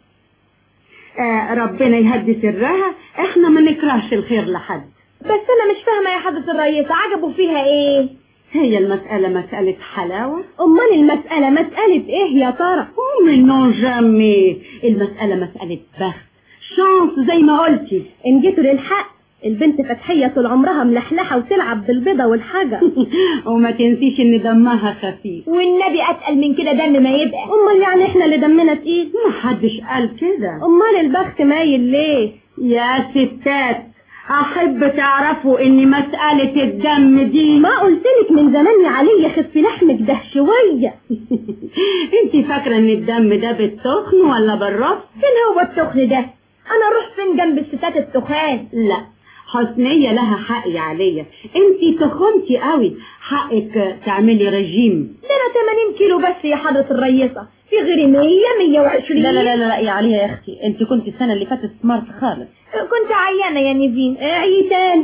آه ربنا يهدي سرها احنا ما نكرهش الخير لحد بس انا مش فاهمه يا حضره الرئيس عجبوا فيها ايه هي المسألة مسألة حلاوة امال المساله مساله ايه يا ترى من نون جامي المسألة مسألة بخت شانس زي ما قلتي ان جيتوا للحق البنت فتحية طول عمرها ملحلحة وتلعب بالبيضة والحجر وما تنسيش ان دمها خفيف والنبي اتقل من كده دم ما يبقى امال يعني احنا اللي دمنا تقيل محدش قال كده امال البخت مايل ليه يا ستات احب تعرفوا ان مسألة الدم دي ما قلتلك من زمان يا علي يخف لحمك ده شوية انت فاكرة ان الدم ده بالتخن ولا بالرف فين هو التخن ده انا اروح فين جنب الستات التخان لا حسنية لها حق يا عليا انت تخنتي قوي حقك تعملي رجيم ده انا 80 كيلو بس يا حضرة الرئيسة في غيري 100 120 لا لا لا لا يا عليا يا أختي أنت كنت السنة اللي فاتت سمارت خالص كنت عيانة يا نيفين عيتان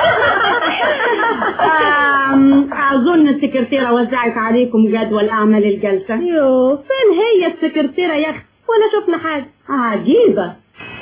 اظن السكرتيرة وزعت عليكم جدول اعمال الجلسة يو فين هي السكرتيرة يا اختي ولا شفنا حاجة عجيبة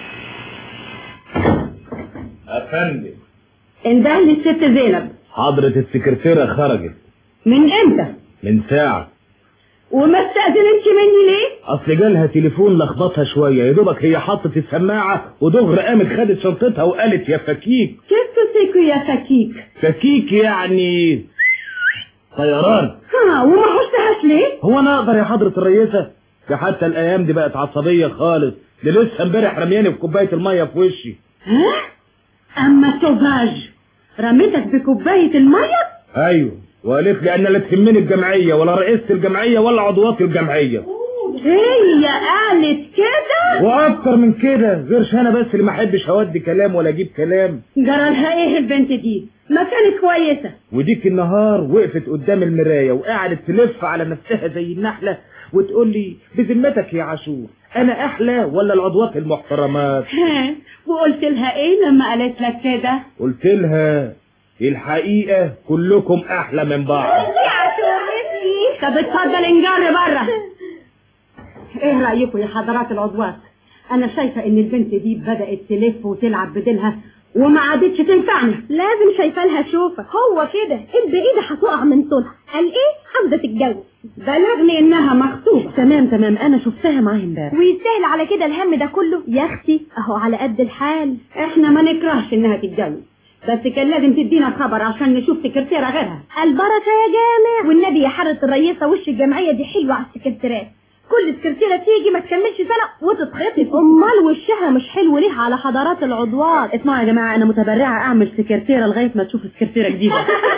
افندم انده لي الست زينب حضرة السكرتيرة خرجت من امتى من ساعة وما استأذنتش مني ليه اصل جالها تليفون لخبطها شوية يا دوبك هي حطت السماعة ودغري قامت خدت شنطتها وقالت يا فكيك كيف تسيكو يا فكيك فكيك يعني طيران ها وما حشتهاش ليه هو انا اقدر يا حضرة الرئيسة ده حتى الايام دي بقت عصبية خالص دي لسه امبارح رمياني في كوباية المية في وشي ها اما سوفاج رميتك بكوباية المية ايوه وقالت لي ان لا تهمني الجمعية ولا رئيسة الجمعية ولا عضوات الجمعية هي قالت كده واكتر من كده غيرش انا بس اللي ما احبش اودي كلام ولا اجيب كلام جرالها ايه البنت دي ما كانت كويسة وديك النهار وقفت قدام المراية وقعدت تلف على نفسها زي النحلة وتقول لي بذمتك يا عاشور انا احلى ولا العضوات المحترمات ها وقلت لها ايه لما قالت لك كده قلت لها الحقيقة كلكم احلى من بعض طب اتفضل انجر بره ايه رأيكم يا حضرات العضوات انا شايفة ان البنت دي بدأت تلف وتلعب بديلها وما عادتش تنفعنا لازم شايفة لها شوفة هو كده البعيدة هتقع من طولها قال ايه عاوزة تتجوز بلغني انها مخطوبة تمام تمام انا شفتها معاه امبارح ويستاهل على كده الهم ده كله يا اختي اهو على قد الحال احنا ما نكرهش انها تتجوز بس كان لازم تدينا خبر عشان نشوف سكرتيرة غيرها البركة يا جامع والنبي يا حضرة الرئيسة وش الجمعية دي حلوة على السكرتيرات كل سكرتيرة تيجي ما تكملش سنة وتتخطف امال وشها مش حلو ليه على حضارات العضوات اسمعوا يا جماعة أنا متبرعة أعمل سكرتيرة لغاية ما تشوف سكرتيرة جديدة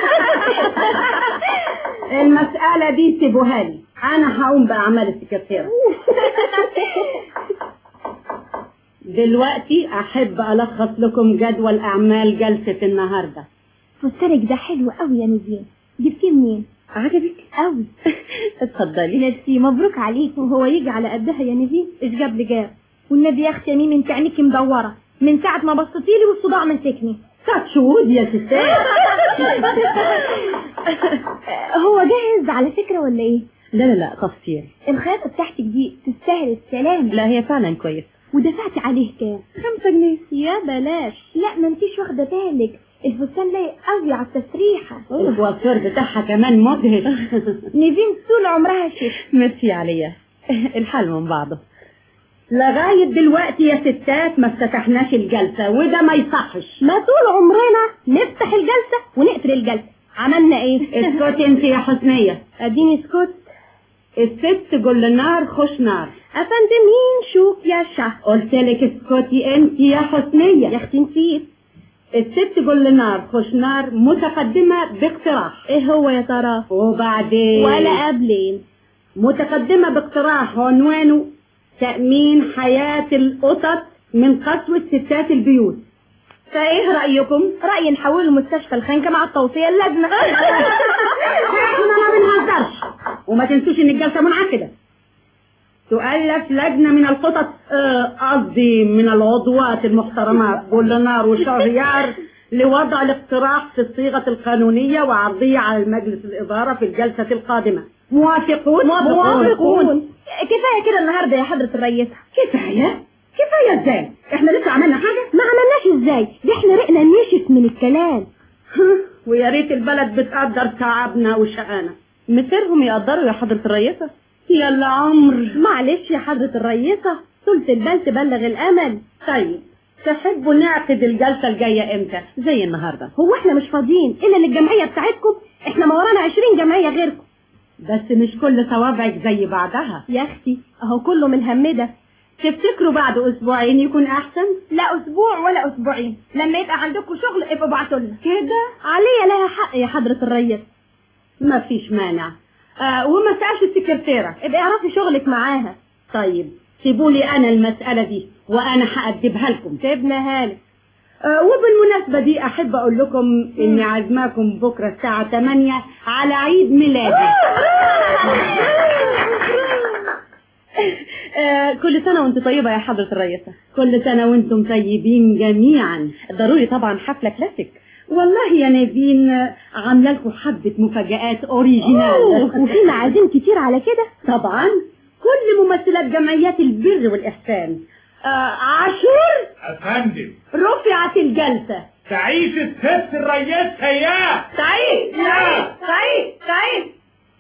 المسألة دي سيبوها لي أنا هقوم بأعمال السكرتيرة دلوقتي أحب ألخص لكم جدول أعمال جلسة النهاردة فستانك ده حلو قوي يا نزين جبتيه منين عجبك قوي اتفضلي ميرسي مبروك عليك وهو يجي على قدها يا نزين ايش جاب لي جاب والنبي يا اختي يا ميمي انت عينيكي مدوره من ساعه ما بصيتيلي والصداع مسكني ساعة شهود يا ستات هو جاهز على فكره ولا ايه لا لا لا تفصيل الخياطه بتاعتك دي تستاهل السلام لا هي فعلا كويس ودفعتي عليه كام خمسة جنيه يا بلاش لا ما انتيش واخده بالك الفستان لايق قوي على التسريحه الكوافير بتاعها كمان مدهش نيفين طول عمرها شيخ ميرسي عليا الحال من بعضه لغاية دلوقتي يا ستات ما افتتحناش الجلسة وده ما يصحش ما طول عمرنا نفتح الجلسه ونقفل الجلسه عملنا ايه اسكتي انت يا حسنية اديني اسكت الست جل نار خش نار افندم مين شوف يا شه قلت لك اسكتي انت يا حسنية يا اختي نسيت الست جل نار خش نار متقدمة باقتراح ايه هو يا ترى وبعدين ولا قبلين متقدمة باقتراح عنوانه تأمين حياة القطط من قسوة ستات البيوت فايه رايكم رايي نحوله المستشفى الخانقه مع التوصيه اللجنه احنا ما بنهزرش وما تنسوش ان الجلسة منعقدة تؤلف لجنة من القطط آه، قصدي من العضوات المحترمات بولنار وشهريار لوضع الاقتراح في الصيغة القانونية وعرضيه على المجلس الإدارة في الجلسة القادمة موافقون موافقون كفايه كده النهارده يا حضره الرئيسه كفاية كفاية ازاي احنا لسه عملنا حاجة ما عملناش ازاي دي احنا رقنا نشف من الكلام ويا ريت البلد بتقدر تعبنا وشقانا مصيرهم يقدروا يا حضرة الرئيسة يلا عمر معلش يا حضره الرئيسه طولة البال تبلغ الامل طيب تحبوا نعقد الجلسة الجاية امتى زي النهاردة هو احنا مش فاضيين الا للجمعيه بتاعتكم احنا ما ورانا 20 جمعيه غيركم بس مش كل صوابعك زي بعضها يا اختي اهو كله من هم ده تفتكروا بعد اسبوعين يكون احسن لا اسبوع ولا اسبوعين لما يبقى عندكم شغل ابقوا ابعتوا لنا كده عليا لها حق يا حضره الرئيس ما فيش مانع آه وما سألش السكرتيرة ابقي اعرفي شغلك معاها طيب سيبوا لي انا المسألة دي وانا هأدبها لكم سيبناها لك آه وبالمناسبة دي احب اقول لكم اني عازماكم بكرة الساعة 8 على عيد ميلادي آه كل سنة وانت طيبة يا حضرة الرئيسة كل سنة وانتم طيبين جميعا ضروري طبعا حفلة كلاسيك والله يا نادين آه، عامله لكم حبة مفاجآت اوريجينال أوه، وفي معازيم كتير على كده طبعا كل ممثلات جمعيات البر والإحسان آه عاشور افندم رفعت الجلسة تعيش الست الرياسة يا سعيد سعيد سعيد سعيد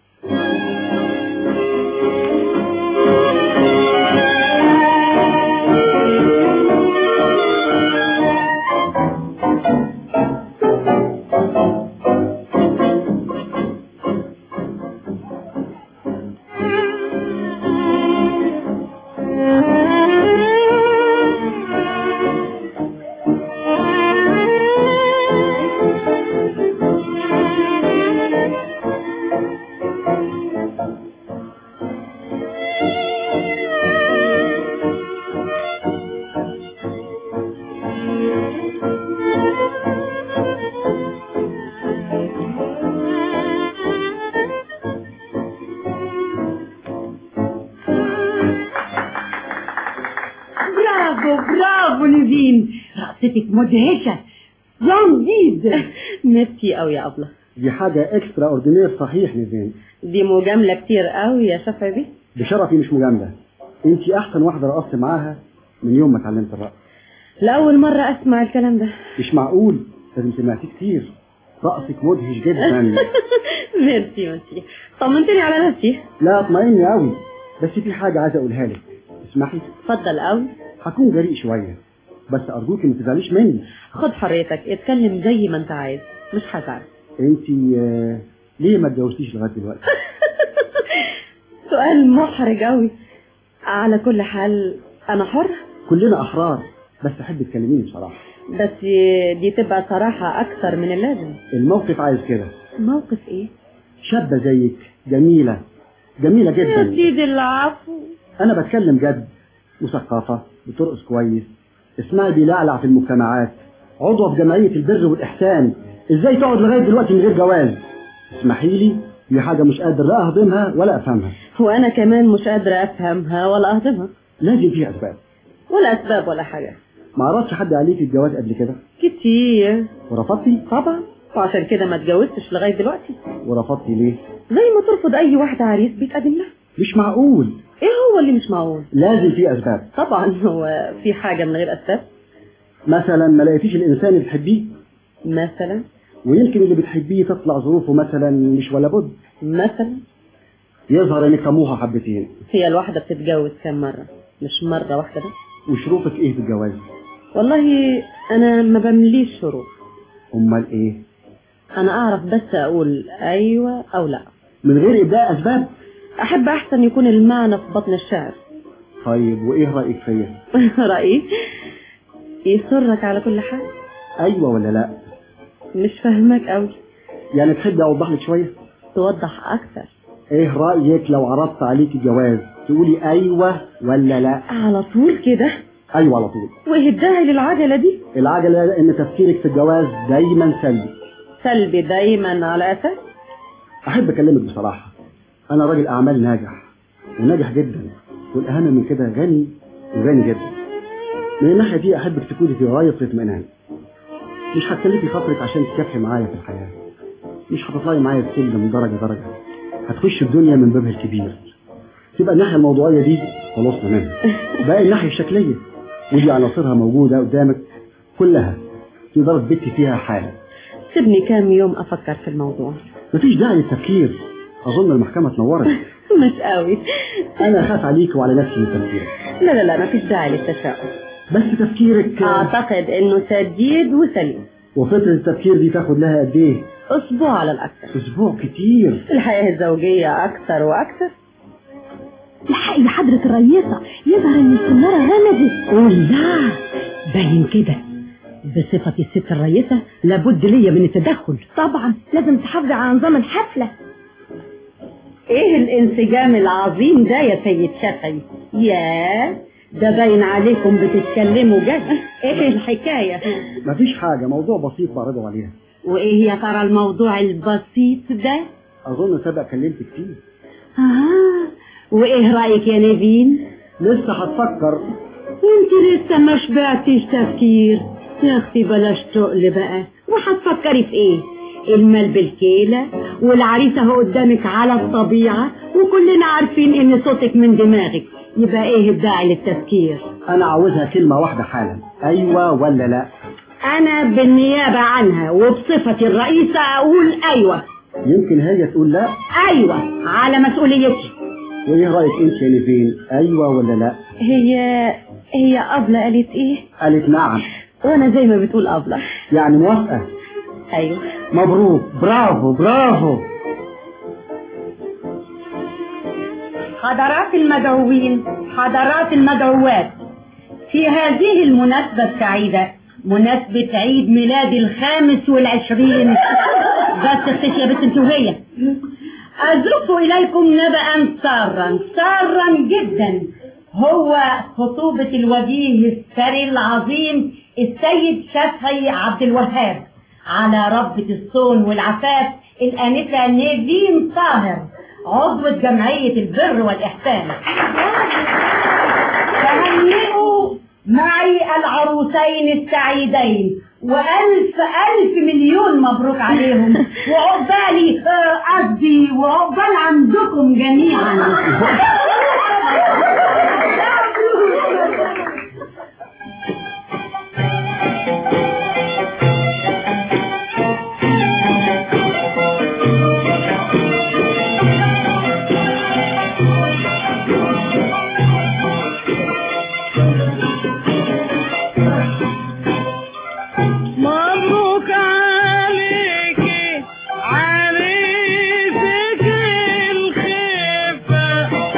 برافو برافو نيفين رقصتك مدهشة جامد ميرسي قوي يا أبلة دي حاجة اكسترا اوردينير صحيح نيفين دي مجاملة كتير قوي يا شفعي بيه بشرفي مش مجاملة انت احسن واحدة رقصت معاها من يوم ما اتعلمت الرقص لأول مرة أسمع الكلام ده مش معقول لازم سمعتيه كتير رقصك مدهش جدا ميرسي ميرسي طمنتني على نفسي لا اطمئني قوي بس في حاجة عايز اقولها لك اسمحي اتفضل قوي هكون جريء شوية بس ارجوكي ما تزعليش مني خد حريتك اتكلم زي ما انت عايز مش هزعل انت آه، ليه ما اتجوزتيش لغاية دلوقتي سؤال محرج قوي على كل حال انا حرة كلنا احرار بس احب تكلميني بصراحه بس دي تبقى صراحة اكثر من اللازم الموقف عايز كده موقف ايه شابه زيك جميله جميله يا جدا سيدي العفو انا بتكلم جد مثقفه بترقص كويس اسمها بيلعلع في المجتمعات عضوة في جمعية البر والإحسان ازاي تقعد لغاية دلوقتي من غير جواز اسمحي لي دي حاجة مش قادر لا أهضمها ولا أفهمها وانا كمان مش قادرة افهمها ولا اهضمها لازم فيها أسباب ولا اسباب ولا حاجة ما عرضش حد عليك الجواز قبل كده كتير ورفضتي طبعا وعشان كده ما اتجوزتش لغاية دلوقتي ورفضتي ليه زي ما ترفض اي واحدة عريس بيتقدم لها مش معقول ايه هو اللي مش معقول لازم في أسباب طبعا هو في حاجة من غير اسباب مثلا ما لقيتيش الإنسان اللي بتحبيه مثلا ويمكن اللي بتحبيه تطلع ظروفه مثلا مش ولا بد مثلا يظهر انك طموحه حبتين هي الواحدة بتتجوز كم مرة مش مرة واحدة بس وشروطك ايه في الجواز والله انا ما بمليش شروط امال ايه انا اعرف بس اقول ايوه او لا من غير ابداء اسباب احب احسن يكون المعنى في بطن الشعر طيب وايه رايك فيا رأيي يسرك على كل حال ايوه ولا لا مش فاهمك قوي يعني تحبي اوضح لك شويه توضح اكتر ايه رايك لو عرضت عليك الجواز تقولي ايوه ولا لا على طول كده ايوه على طول وايه الداعي للعجلة دي العجله ان تفكيرك في الجواز دايما سلبي سلبي دايما على اساس احب اكلمك بصراحه انا راجل اعمال ناجح وناجح جدا والاهم من كده غني وغني جدا من الناحيه دي احبك تكوني في غايه الاطمئنان مش هتكلفي خاطرك عشان تكافحي معايا في الحياه مش هتطلعي معايا السلم درجه درجه هتخش الدنيا من بابها الكبير تبقى الناحيه الموضوعيه دي خلصنا منها باقي الناحيه الشكليه ودي عناصرها موجوده قدامك كلها تقدر تبتي فيها حاله سيبني كام يوم افكر في الموضوع مفيش داعي للتفكير اظن المحكمه تنورت مش قوي انا خاف عليك وعلى نفسي من تفكيرك لا لا لا مفيش داعي للتشاؤم بس تفكيرك اعتقد انه سديد وسليم وفتره التفكير دي تاخد لها قد ايه اسبوع على الاكثر اسبوع كتير الحياة الزوجية اكثر واكثر الحقي حضرة الرئيسة يظهر ان السنارة غمزت قول لا باين كده بصفتي الست الرئيسة لابد ليا من التدخل طبعا لازم تحافظي على نظام الحفلة ايه الانسجام العظيم ده يا سيد شافعي يا ده باين عليكم بتتكلموا جد ايه الحكاية مفيش حاجه موضوع بسيط بعرضه عليها وايه يا ترى الموضوع البسيط ده اظن سبق كلمتك فيه اه وايه رأيك يا نيفين لسه هتفكر وانت لسه ما شبعتيش تفكير يا اختي بلاش تقل بقى وهتفكري في ايه المال بالكيلة والعريسة اهو قدامك على الطبيعة وكلنا عارفين ان صوتك من دماغك يبقى ايه الداعي للتفكير انا عاوزها كلمه واحده حالا ايوه ولا لا انا بالنيابة عنها وبصفتي الرئيسة اقول ايوه يمكن هي تقول لا ايوه على مسؤوليتي وايه رايك انت يا نيفين ايوه ولا لا هي هي أبلة قالت ايه قالت نعم وانا زي ما بتقول أبلة يعني موافقه ايوه مبروك برافو برافو حضرات المدعوين حضرات المدعوات في هذه المناسبة السعيدة مناسبة عيد ميلاد الخامس والعشرين بس اختش يا بنت انت وهي أزف إليكم نبأ سارا سارا جدا هو خطوبة الوجيه الثري العظيم السيد شافعي عبد الوهاب على ربة الصون والعفاف الآنسة نيفين طاهر عضوة جمعية البر والإحسان تهنئوا معي العروسين السعيدين وألف ألف مليون مبروك عليهم وعقبالي آه، قصدي وعقبال عندكم جميعا مبروك عليكي عريسك الخفة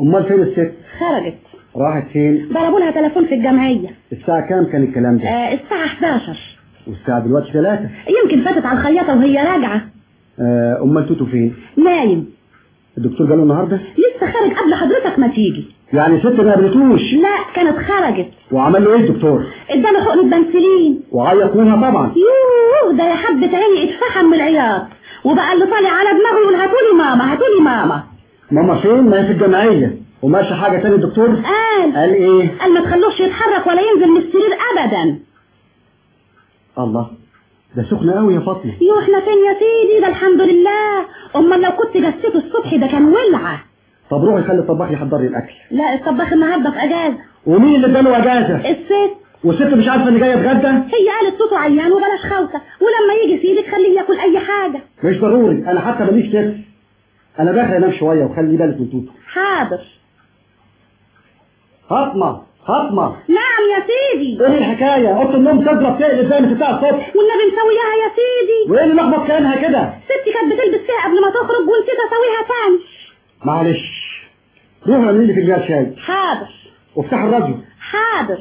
امال فين الست خرجت راحت فين ضربوا لها تليفون في الجمعية الساعة كام كان الكلام ده آه الساعة 11 والساعة دلوقتي ثلاثة يمكن فاتت على الخياطة وهي راجعة آه، امال توتو فين نايم الدكتور جاله النهارده لسه خارج قبل حضرتك ما تيجي يعني ست ما قابلتوش لا كانت خرجت وعمل له ايه الدكتور اداله حقنة بنسلين وعيط منها طبعا يوه ده يا حبة عيني اتفحم من العياط وبقى اللي طالع على دماغه يقول هاتولي ماما هاتولي ماما ماما فين ما هي في الجمعية وماشي حاجة تاني الدكتور قال قال ايه قال ما تخلوش يتحرك ولا ينزل من السرير ابدا الله ده سخنة قوي يا فاطمة يو احنا فين يا سيدي ده الحمد لله امال لو كنت جسيته الصبح ده كان ولعه طب روحي خلي الطباخ يحضر لي الاكل لا الطباخ النهارده في اجازه ومين اللي اداله اجازة الست والست مش عارفة ان جاية اتغدى هي قالت صوته عيان وبلاش خوته ولما يجي سيدك خليه ياكل اي حاجه مش ضروري انا حتى ماليش ست انا داخل انام شوية وخلي بالك من توتو حاضر فاطمة فاطمة نعم يا سيدي ايه الحكاية اوضه النوم تضرب تقلب زي ما بتاع الصبح والنبي مسوياها يا سيدي وايه اللي لخبط كلامها كده ستي كانت بتلبس فيها قبل ما تخرج ونسيت اسويها تاني معلش روحي اعملي لي فنجان شاي حاضر وافتح الراديو حاضر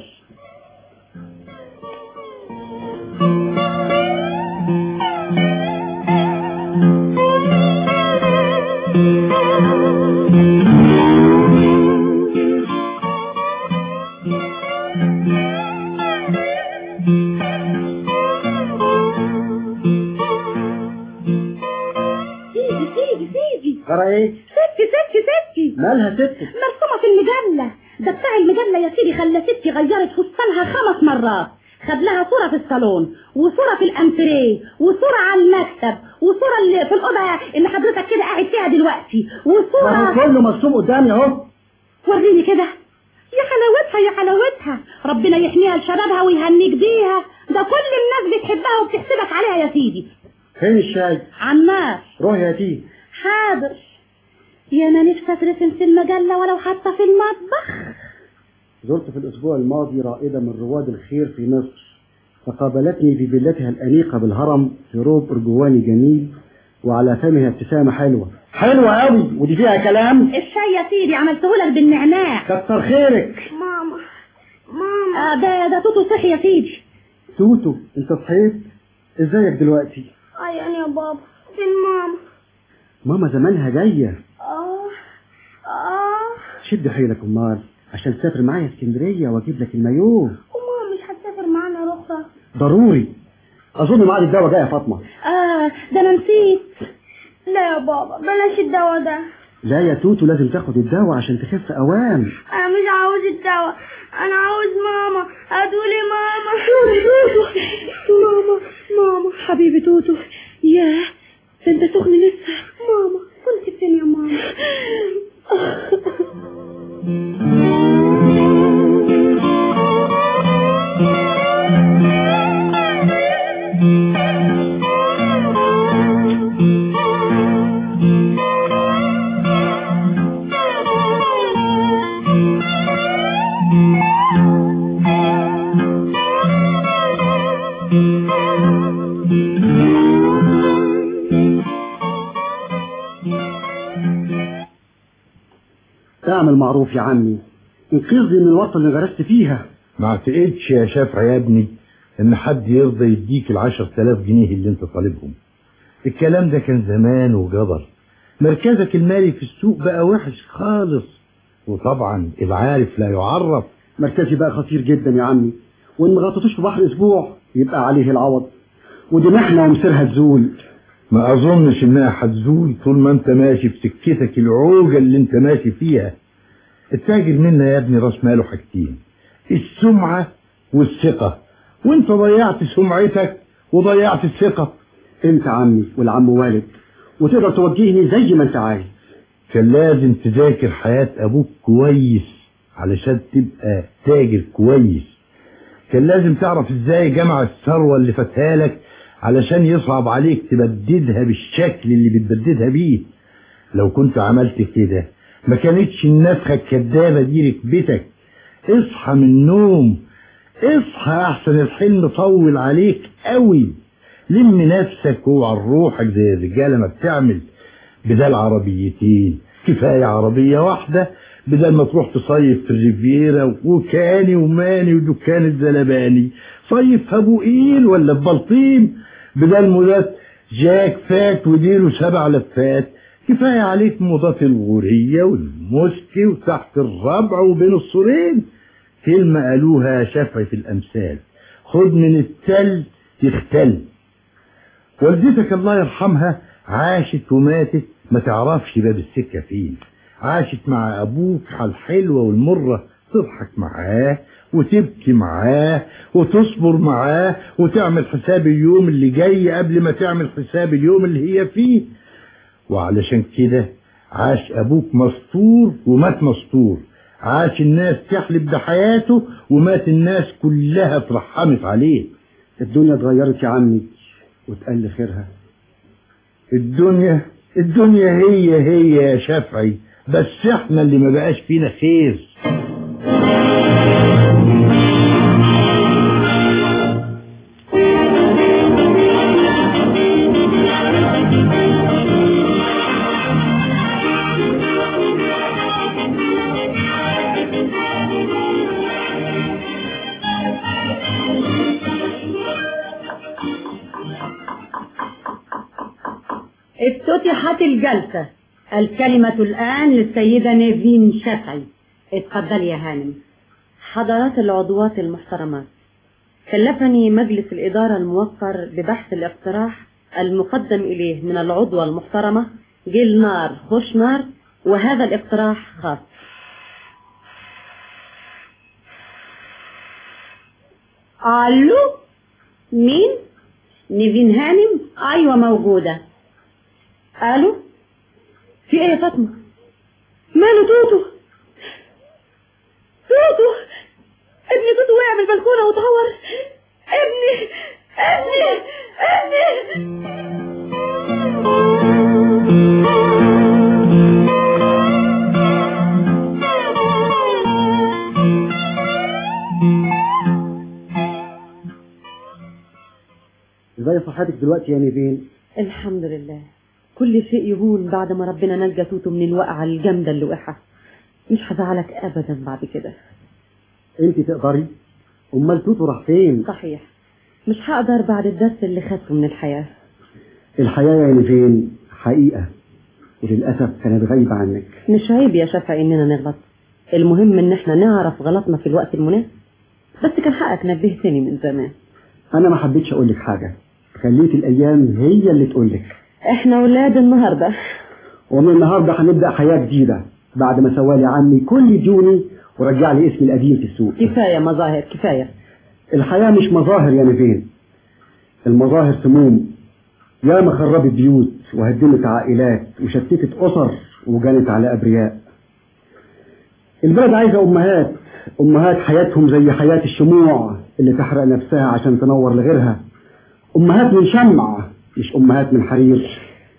سيدي سيدي سيدي ترى ايه ستي ستي ستي مالها ست مرسومة في المجلة ده بتاع المجلة يا سيدي خلى ستي غيرت فستانها خمس مرات خد لها صورة في الصالون وصورة في الانتريه وصورة على المكتب وصورة اللي في الأوضة اللي حضرتك كده قاعد فيها دلوقتي ما هو وصورة كله مرسوم قدامي اهو وريني كده يا حلاوتها يا حلاوتها ربنا يحميها لشبابها ويهنيك بيها ده كل الناس بتحبها وبتحسبك عليها يا سيدي فين الشاي عمار روحي هاتيه حاضر يا ما نفسي اترسم في المجلة ولو حتى في المطبخ زرت في الأسبوع الماضي رائدة من رواد الخير في مصر فقابلتني في فيلتها الأنيقة بالهرم في روب أرجواني جميل وعلى فمها ابتسامة حلوة حلوة قوي ودي فيها كلام الشاي يا سيدي عملته لك بالنعناع كتر خيرك ماما ماما آه ده ده توتو صحي يا سيدي توتو انت صحيت ازيك دلوقتي عيان يا بابا فين ماما ماما زمانها جاية اه اه شد حيلك امال عشان تسافر معايا اسكندرية واجيب لك المايوه وماما مش هتسافر معانا رخصة ضروري اظن ميعاد الدواء جاي يا فاطمة اه ده انا نسيت لا يا بابا بلاش الدواء ده لا يا توتو لازم تاخد الدواء عشان تخف اوام انا مش عاوز الدواء انا عاوز ماما هتقولي ماما ماما ماما حبيبي توتو ياه ده انت سخن لسه ماما كنت فين يا ماما اعمل معروف يا عمي انقذني من الورطة اللي غرست فيها ما اعتقدش يا شافع يا ابني ان حد يرضى يديك العشر تلاف جنيه اللي انت طالبهم الكلام ده كان زمان وجبر مركزك المالي في السوق بقى وحش خالص وطبعا العارف لا يعرف مركزي بقى خطير جدا يا عمي وان ما غطيتوش في بحر اسبوع يبقى عليه العوض ودي محنة ومصيرها تزول ما اظنش انها هتزول طول ما انت ماشي في سكتك العوجة اللي انت ماشي فيها التاجر منا يا ابني راس ماله حاجتين السمعة والثقة وانت ضيعت سمعتك وضيعت الثقة انت عمي والعم والد وتقدر توجهني زي ما انت عايز كان لازم تذاكر حياة ابوك كويس علشان تبقى تاجر كويس كان لازم تعرف ازاي جمع الثروة اللي فاتها لك علشان يصعب عليك تبددها بالشكل اللي بتبددها بيه لو كنت عملت كده ما كانتش النفخة الكدابة دي ركبتك اصحى من النوم اصحى احسن الحلم طول عليك قوي لم نفسك واوعى روحك زي الرجاله ما بتعمل بدل عربيتين كفايه عربيه واحده بدل ما تروح تصيف في الريفيرا وكاني وماني ودكان الزلباني صيف في ابو قيل ولا في بلطيم بدل مولات جاك فات وديله سبع لفات كفاية عليك موضات الغورية والمسكي وتحت الربع وبين السورين كلمة قالوها شافعي في الأمثال خد من التل تختل والدتك الله يرحمها عاشت وماتت ما تعرفش باب السكة فين عاشت مع أبوك على الحلوة والمرة تضحك معاه وتبكي معاه وتصبر معاه وتعمل حساب اليوم اللي جاي قبل ما تعمل حساب اليوم اللي هي فيه وعلشان كده عاش أبوك مستور ومات مستور عاش الناس تحلب بحياته ومات الناس كلها اترحمت عليه الدنيا اتغيرت يا عمي وتقل خيرها الدنيا الدنيا هي هي يا شافعي بس احنا اللي ما بقاش فينا خير افتتحت الجلسة الكلمة الآن للسيدة نيفين شافعي اتفضلي يا هانم حضرات العضوات المحترمات كلفني مجلس الإدارة الموقر ببحث الاقتراح المقدم إليه من العضوة المحترمة جيل نار خوش نار وهذا الاقتراح خاص الو مين نيفين هانم ايوه موجوده الو في ايه يا فاطمه ماله توتو توتو ابني توتو وقع من البلكونه واتعور ابني ابني ابني ازاي صحتك دلوقتي يا نيفين الحمد لله كل شيء يهون بعد ما ربنا نجى توتو من الوقعة الجامدة اللي وقعها مش هزعلك أبدا بعد كده انت تقدري امال توتو راح فين صحيح مش هقدر بعد الدرس اللي خدته من الحياة الحياة يا نيفين حقيقة وللأسف كانت غايبة عنك مش عيب يا شافعي إننا نغلط المهم إن إحنا نعرف غلطنا في الوقت المناسب بس كان حقك نبهتني من زمان أنا ما حبيتش أقول لك حاجة خليت الأيام هي اللي تقول لك إحنا ولاد النهاردة ومن النهاردة هنبدأ حياة جديدة بعد ما سوالي عمي كل ديوني ورجع لي اسمي القديم في السوق كفاية مظاهر كفاية الحياة مش مظاهر يا نيفين المظاهر سموم ياما خربت بيوت وهدمت عائلات وشتتت أسر وجنت على أبرياء البلد عايزة أمهات أمهات حياتهم زي حياة الشموع اللي تحرق نفسها عشان تنور لغيرها أمهات من شمع مش أمهات من حرير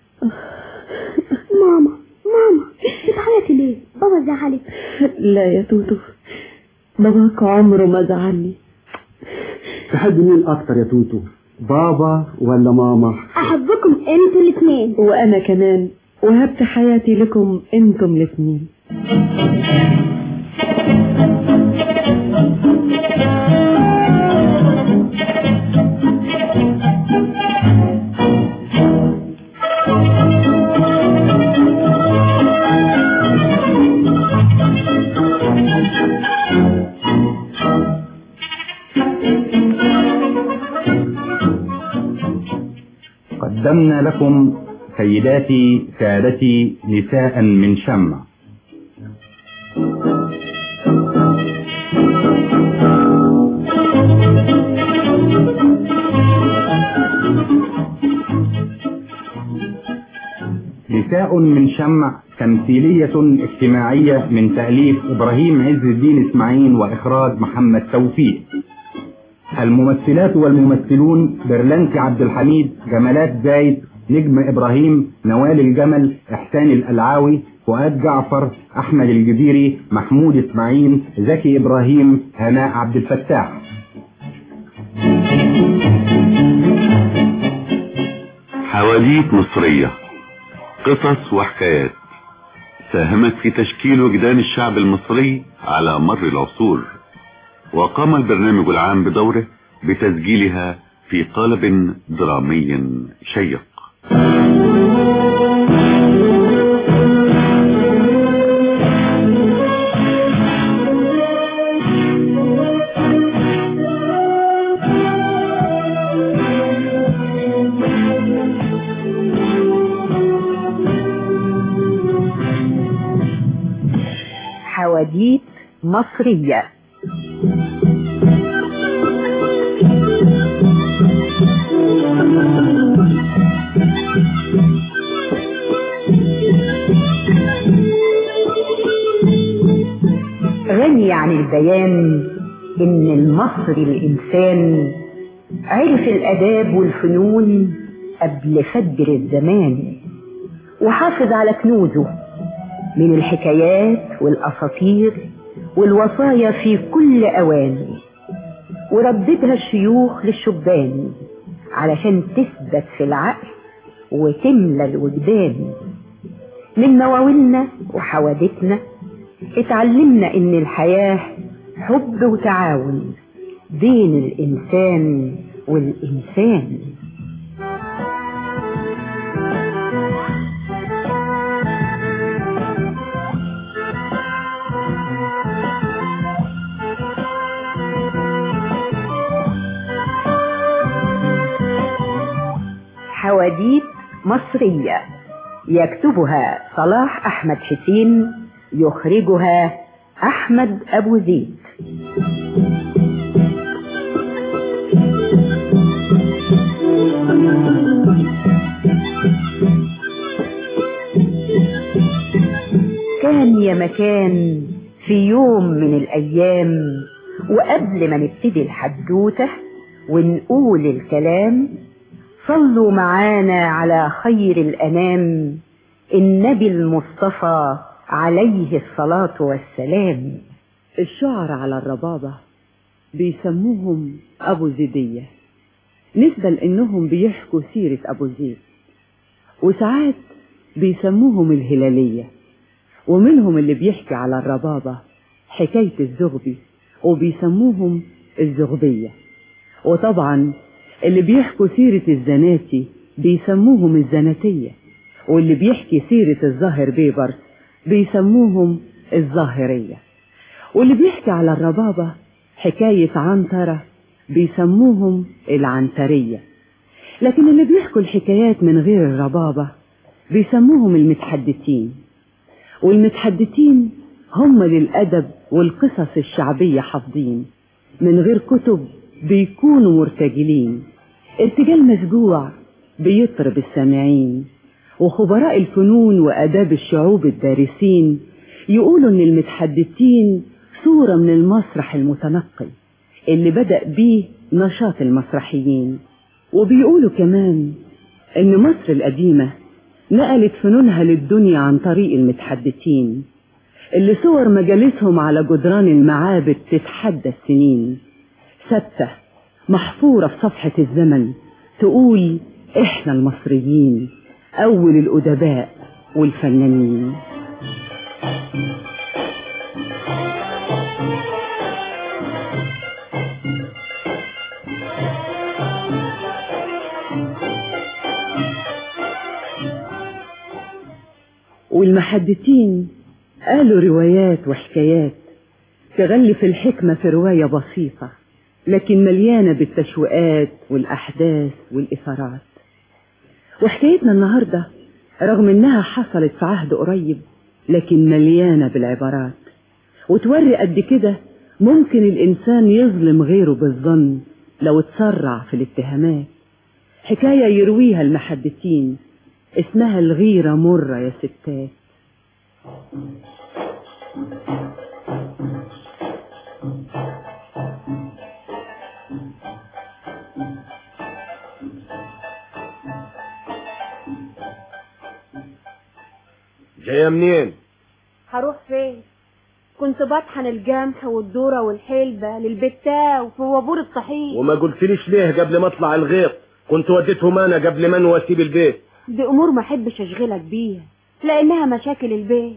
ماما ماما بتعيطي ليه بابا زعلك لا يا توتو باباك عمره ما زعلني تحب مين أكتر يا توتو بابا ولا ماما احبكم انتوا الاثنين وأنا كمان وهبت حياتي لكم انتم الاثنين قدمنا لكم سيداتي سادتي نساء من شمع نساء من شمع تمثيلية اجتماعية من تأليف إبراهيم عز الدين إسماعيل وإخراج محمد توفيق الممثلات والممثلون برلنتي عبد الحميد جمالات زايد نجم إبراهيم نوال الجمل إحسان الألعاوي فؤاد جعفر أحمد الجزيري محمود إسماعيل زكي إبراهيم هناء عبد الفتاح حواديت مصرية قصص وحكايات ساهمت في تشكيل وجدان الشعب المصري على مر العصور وقام البرنامج العام بدوره بتسجيلها في قالب درامي شيق حواديت مصرية غني عن البيان إن المصري الإنسان عرف الآداب والفنون قبل فجر الزمان وحافظ على كنوزه من الحكايات والأساطير والوصايا في كل أوان ورددها الشيوخ للشبان علشان تثبت في العقل وتملى الوجدان من مواويلنا وحوادثنا اتعلمنا ان الحياة حب وتعاون بين الانسان والانسان حواديت مصرية يكتبها صلاح أحمد حسين يخرجها أحمد أبو زيد كان يا مكان في يوم من الأيام وقبل ما نبتدي الحدوتة ونقول الكلام صلوا معانا على خير الأنام النبي المصطفى عليه الصلاة والسلام الشعر على الربابة بيسموهم أبو زيدية نسبة لأنهم بيحكوا سيرة أبو زيد وساعات بيسموهم الهلالية ومنهم اللي بيحكي على الربابة حكاية الزغبي وبيسموهم الزغبية وطبعا اللي بيحكوا سيرة الزناتي بيسموهم الزناتية واللي بيحكي سيرة الظاهر بيبر بيسموهم الظاهرية واللي بيحكي على الربابة حكاية عنترة بيسموهم العنترية لكن اللي بيحكوا الحكايات من غير الربابة بيسموهم المتحدثين والمتحدثين هم للأدب والقصص الشعبية حافظين من غير كتب بيكونوا مرتجلين ارتجال مسجوع بيطرب السامعين وخبراء الفنون وآداب الشعوب الدارسين يقولوا إن المتحدثين صورة من المسرح المتنقل اللي بدأ بيه نشاط المسرحيين وبيقولوا كمان إن مصر القديمة نقلت فنونها للدنيا عن طريق المتحدثين اللي صور مجالسهم على جدران المعابد تتحدى السنين ثابتة محفورة في صفحة الزمن تقول إحنا المصريين أول الأدباء والفنانين والمحدثين قالوا روايات وحكايات تغلف الحكمة في رواية بسيطة لكن مليانة بالتشويقات والأحداث والإثارات وحكايتنا النهاردة رغم إنها حصلت في عهد قريب لكن مليانة بالعبارات وتوري قد كده ممكن الإنسان يظلم غيره بالظن لو اتسرع في الاتهامات حكاية يرويها المحدثين اسمها الغيرة مرة يا ستات جاية منين؟ هروح فين كنت بطحن الجمح والذرة والحلبة للبتاع وفي وابور الطحين وما قلتليش ليه قبل ما اطلع الغيط كنت وديتهم انا قبل ما انوي اسيب البيت دي امور ما احبش اشغلك بيها لانها مشاكل البيت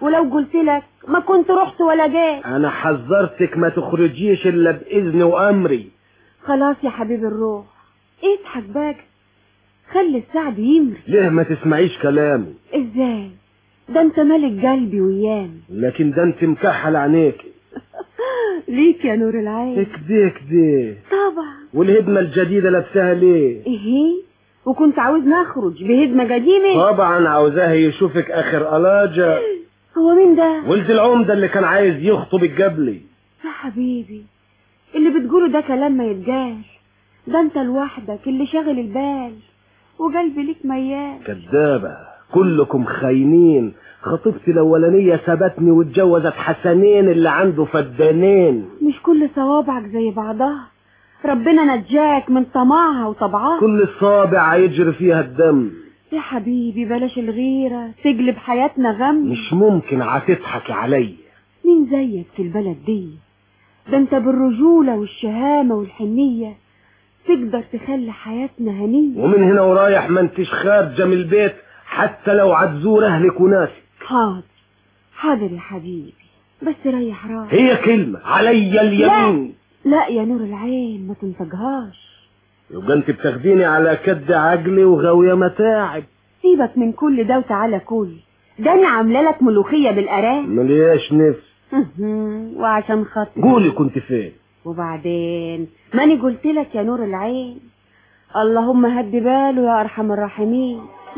ولو قلت لك ما كنت رحت ولا جيت انا حذرتك ما تخرجيش الا باذن وامري خلاص يا حبيب الروح اضحك بقى خلي السعد يمري ليه ما تسمعيش كلامي ازاي ده انت ملك قلبي ويامي لكن ده انت مكحل عينيك ليك يا نور العين كده كده طبعا والهدمه الجديده لابساها ليه ايه وكنت عاوز نخرج بهدمة قديمة طبعا عاوزاه يشوفك اخر الاجه هو مين ده ولد العمده اللي كان عايز يخطب الجبلي يا حبيبي اللي بتقوله ده كلام ما يتقال ده انت لوحدك اللي شاغل البال وقلبي ليك ميال كدابه كلكم خاينين خطيبتي الاولانيه سابتني واتجوزت حسنين اللي عنده فدانين مش كل صوابعك زي بعضها ربنا نجاك من طمعها وطبعها كل صابع هيجري فيها الدم يا حبيبي بلاش الغيرة تقلب حياتنا غم مش ممكن هتضحكي عليا مين زيك في البلد دي ده انت بالرجولة والشهامة والحنية تقدر تخلي حياتنا هنية ومن هنا ورايح ما انتش خارجه من البيت حتى لو عتزور اهلك وناسك حاضر حاضر يا حبيبي بس ريح راسك هي كلمه عليا اليمين لا يا نور العين ما تنفجهاش يبقى انت بتاخديني على كد عجلي وغاويه متاعب سيبك من كل ده وتعالى كل ده انا عامله لك ملوخيه بالارانب ملياش نفس وعشان خاطر قولي كنت فين وبعدين ماني قلت لك يا نور العين اللهم هدي باله يا ارحم الراحمين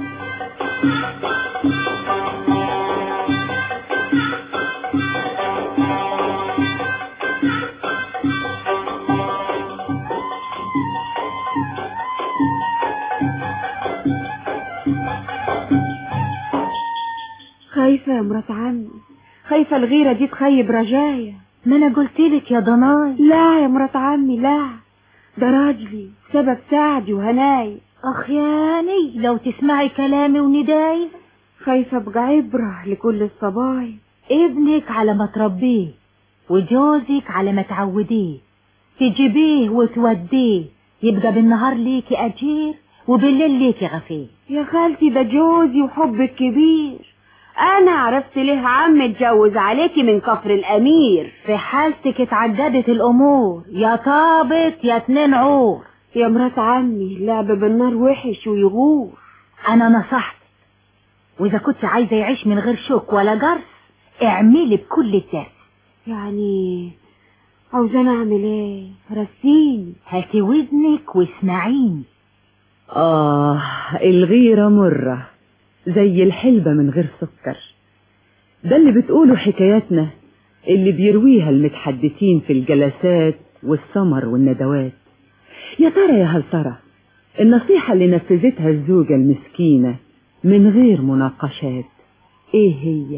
خايفة يا مرات عمي خايفة الغيرة دي تخيب رجايا ما انا قلت لك يا ضناي لا يا مرات عمي لا ده راجلي سبب سعدي وهناي اخ ياني لو تسمعي كلامي ونداي خايفة ابقى عبرة لكل الصبايا ابنك على ما تربيه وجوزك على ما تعوديه تجيبيه وتوديه يبقى بالنهار ليكي اجير وبالليل ليكي غفير يا خالتي ده جوزي وحبك كبير انا عرفت ليه عم اتجوز عليكي من كفر الامير في حالتك اتعددت الامور يا طابت يا اتنين عور يا مرات عمي اللعب بالنار وحش ويغور انا نصحتك واذا كنت عايزه يعيش من غير شوك ولا جرس اعملي بكل الدرس يعني عاوزاني اعمل ايه رسيني هاتي ودنك واسمعيني آه الغيرة مرة زي الحلبة من غير سكر ده اللي بتقوله حكاياتنا اللي بيرويها المتحدثين في الجلسات والسمر والندوات يا ترى يا هل ترى النصيحة اللي نفذتها الزوجة المسكينة من غير مناقشات ايه هي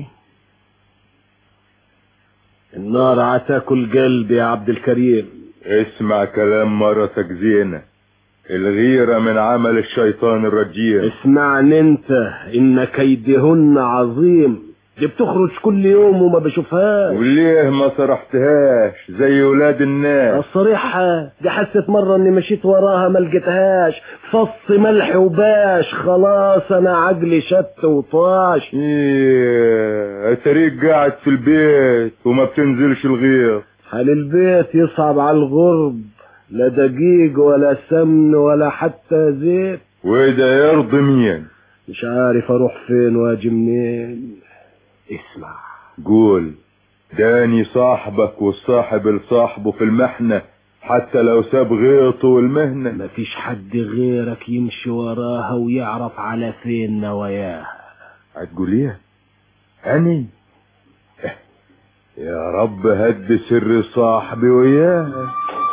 النار عتاكل قلبي يا عبد الكريم اسمع كلام مرتك زينة الغيرة من عمل الشيطان الرجيم اسمعني انت ان كيدهن عظيم دي بتخرج كل يوم وما بشوفهاش وليه ما صرحتهاش زي ولاد الناس الصريحة دي حست مرة اني مشيت وراها ما لقيتهاش فص ملح وباش خلاص انا عقلي شت وطاش ايه الطريق قاعد في البيت وما بتنزلش الغير حال البيت يصعب على الغرب لا دقيق ولا سمن ولا حتى زيت وده يرضي مين مش عارف اروح فين واجي منين اسمع قول داني صاحبك والصاحب لصاحبه في المحنة حتى لو ساب غيطه والمهنة مفيش حد غيرك يمشي وراها ويعرف على فين نواياها هتقول ايه اني يا رب هد سر صاحبي وياها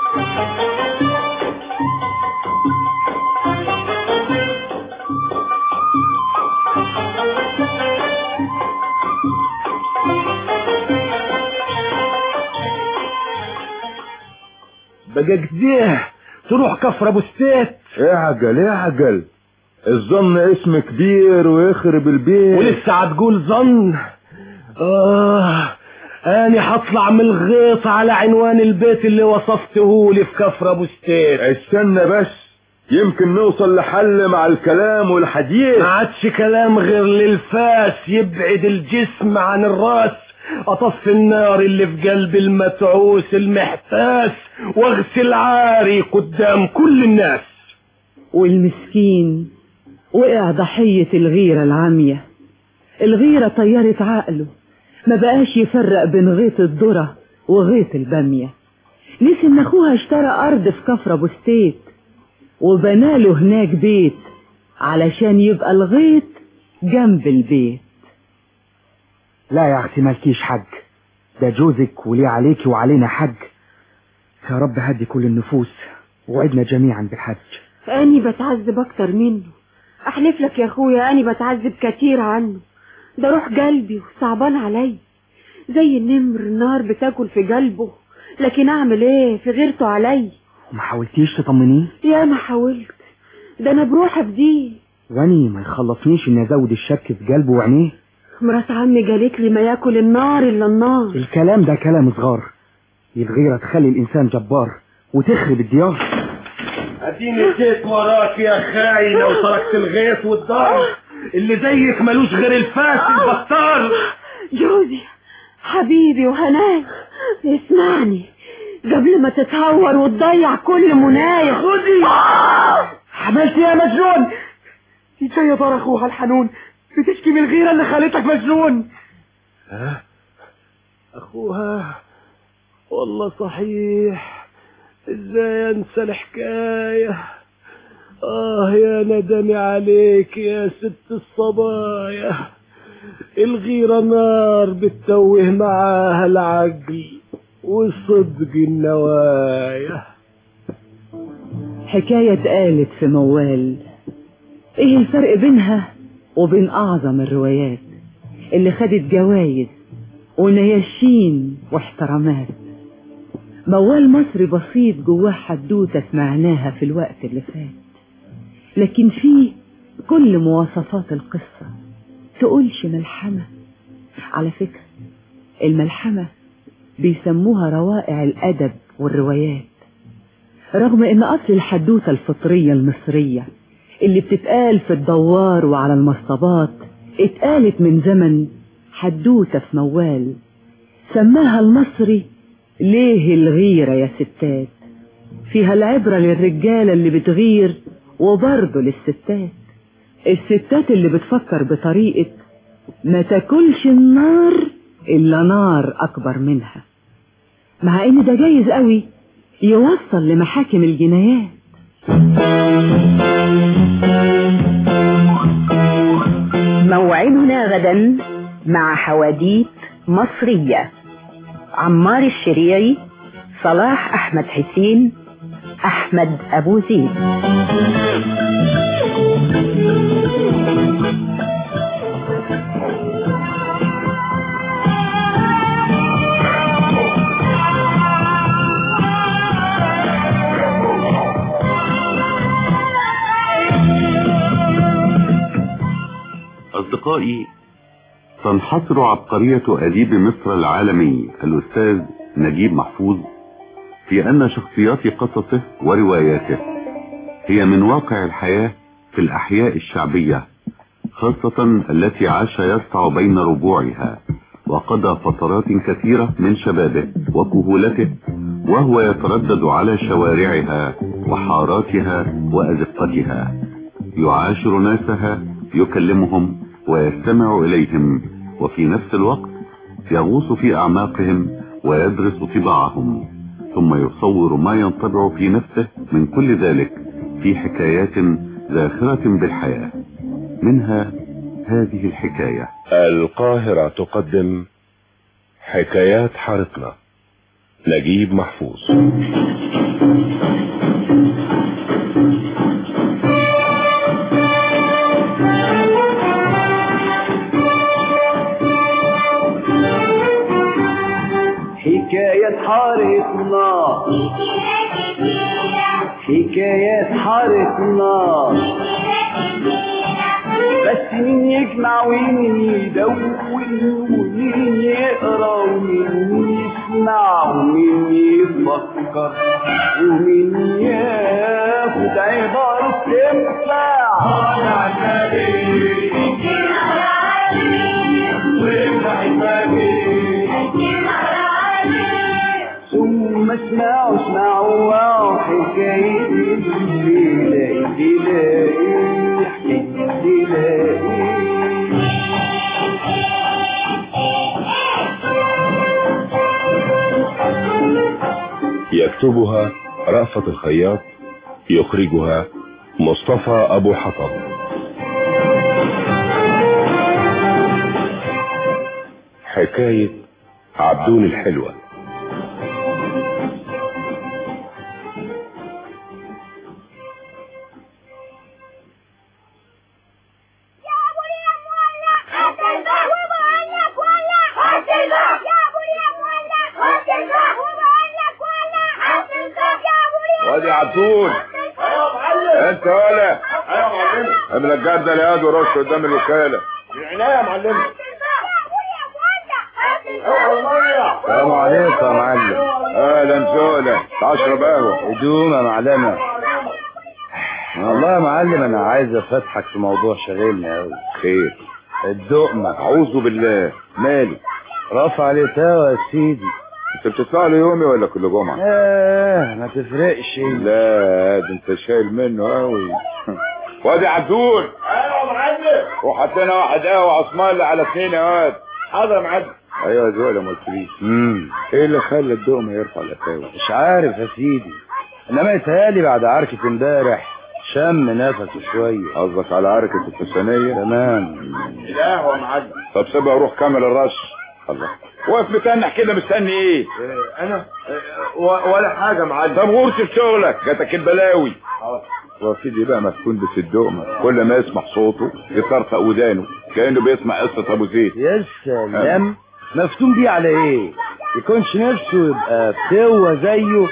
بقى كده تروح كفر ابو ستيت اعجل اعجل الظن اسم كبير ويخرب البيت ولسه هتقول ظن اه انا هطلع من الغيط على عنوان البيت اللي وصفته لي في كفر ابو ستيت استنى بس يمكن نوصل لحل مع الكلام والحديث ما عادش كلام غير للفاس يبعد الجسم عن الراس اطفي النار اللي في قلب المتعوس المحتاس واغسل عاري قدام كل الناس والمسكين وقع ضحية الغيرة العامية الغيرة طيرت عقله ما بقاش يفرق بين غيط الذرة وغيط البامية نسي ان اخوها اشترى ارض في كفر ابو ستيت وبناله هناك بيت علشان يبقى الغيط جنب البيت لا يا اختي مالكيش حج ده جوزك وليه عليكي وعلينا حج يا رب هدي كل النفوس وعدنا جميعا بالحج أني بتعذب أكتر منه أحلف لك يا أخويا أني بتعذب كتير عنه ده روح قلبي وصعبان علي زي النمر النار بتاكل في قلبه لكن أعمل إيه في غيرته علي وما حاولتيش تطمنيه يا ما حاولت ده أنا بروح أفديه واني ما يخلصنيش اني ازود الشك في قلبه وعينيه مرات عمي قالت لي ما ياكل النار إلا النار الكلام ده كلام صغار الغيرة تخلي الانسان جبار وتخرب الديار اديني جيت وراك يا خاينة وتركت الغيط والدار اللي زيك ملوش غير الفاس البطال جوزي حبيبي وهناي اسمعني قبل ما تتهور وتضيع كل منايا خدي عملت ايه يا مجنون ازاي يا دار اخوها الحنون بتشكي من الغيرة اللي خلتك مجنون ها اخوها والله صحيح ازاي انسى الحكاية اه يا ندمي عليك يا ست الصبايا الغيرة نار بتتوه معاها العقل وصدق النوايا حكاية اتقالت في موال ايه الفرق بينها وبين اعظم الروايات اللي خدت جوايز ونياشين واحترامات موال مصري بسيط جواه حدوتة سمعناها في الوقت اللي فات لكن فيه كل مواصفات القصة تقولش ملحمة على فكرة الملحمة بيسموها روائع الأدب والروايات رغم ان اصل الحدوتة الفطرية المصرية اللي بتتقال في الدوار وعلى المصطبات اتقالت من زمن حدوتة في موال سماها المصري ليه الغيرة يا ستات فيها العبرة للرجالة اللي بتغير وبرضه للستات الستات اللي بتفكر بطريقة ما تاكلش النار إلا نار أكبر منها مع إن ده جايز قوي يوصل لمحاكم الجنايات موعدنا غدا مع حواديت مصرية عمار الشريعي صلاح أحمد حسين أحمد أبو زيد أصدقائي تنحصر عبقرية أديب مصر العالمي الأستاذ نجيب محفوظ في أن شخصيات قصصه ورواياته هي من واقع الحياة في الأحياء الشعبية خاصة التي عاش يسعى بين ربوعها وقضى فترات كثيرة من شبابه وكهولته وهو يتردد على شوارعها وحاراتها وأزقتها يعاشر ناسها يكلمهم ويستمع إليهم وفي نفس الوقت يغوص في أعماقهم ويدرس طباعهم ثم يصور ما ينطبع في نفسه من كل ذلك في حكايات زاخرة بالحياة منها هذه الحكاية القاهرة تقدم حكايات حارتنا نجيب محفوظ حكاية حارتنا حكايات حارتنا بس مين يجمع ومين يدون ومين يقرا ومين يسمع ومين يفكر ومين ياخد عبارة واسمع ثم اسمعوا اسمعوا واو حكاية الليلة الليلة الليلة يكتبها رأفت الخياط يخرجها مصطفى أبو حطب حكاية عبدون الحلوة وادي عبدون انت ولا ايوه يا معلم اعمل الجردل يا واد ورش قدام الوكاله عينيا يا معلم السلام عليكم يا معلم اهلا زولا تشرب قهوه هدوم يا معلمة والله يا معلم انا عايز افتحك في موضوع شاغلني قوي خير الدقمة اعوذ بالله مالي رفع عليه تاوى يا سيدي انت بتطلع له يومي ولا كل جمعه اه ما تفرقش لا ده انت شايل منه قوي وادي عبدون ايوه يا معلم وحط لنا واحد قهوه عثمان على اثنين يا واد حاضر يا معلم ايوه يا زولا ما قلتليش امم ايه اللي خلى الدقمه يرفع القهوه مش عارف يا سيدي انما يتهيألي بعد عركة امبارح شم نفسه شوية قصدك على عركه الفسانيه تمام القهوه يا معلم طب سيبها اروح كامل الرش الله واقف متنح كده مستني ايه انا ولا حاجه يا معلم طب غرس في شغلك جاتك البلاوي وسيدي بقى مسكون بس الدقمة كل ما يسمع صوته يطرطق ودانه كأنه بيسمع قصة أبو زيد يا سلام مفتون بيه على ايه يكونش نفسه يبقى فتوة زيه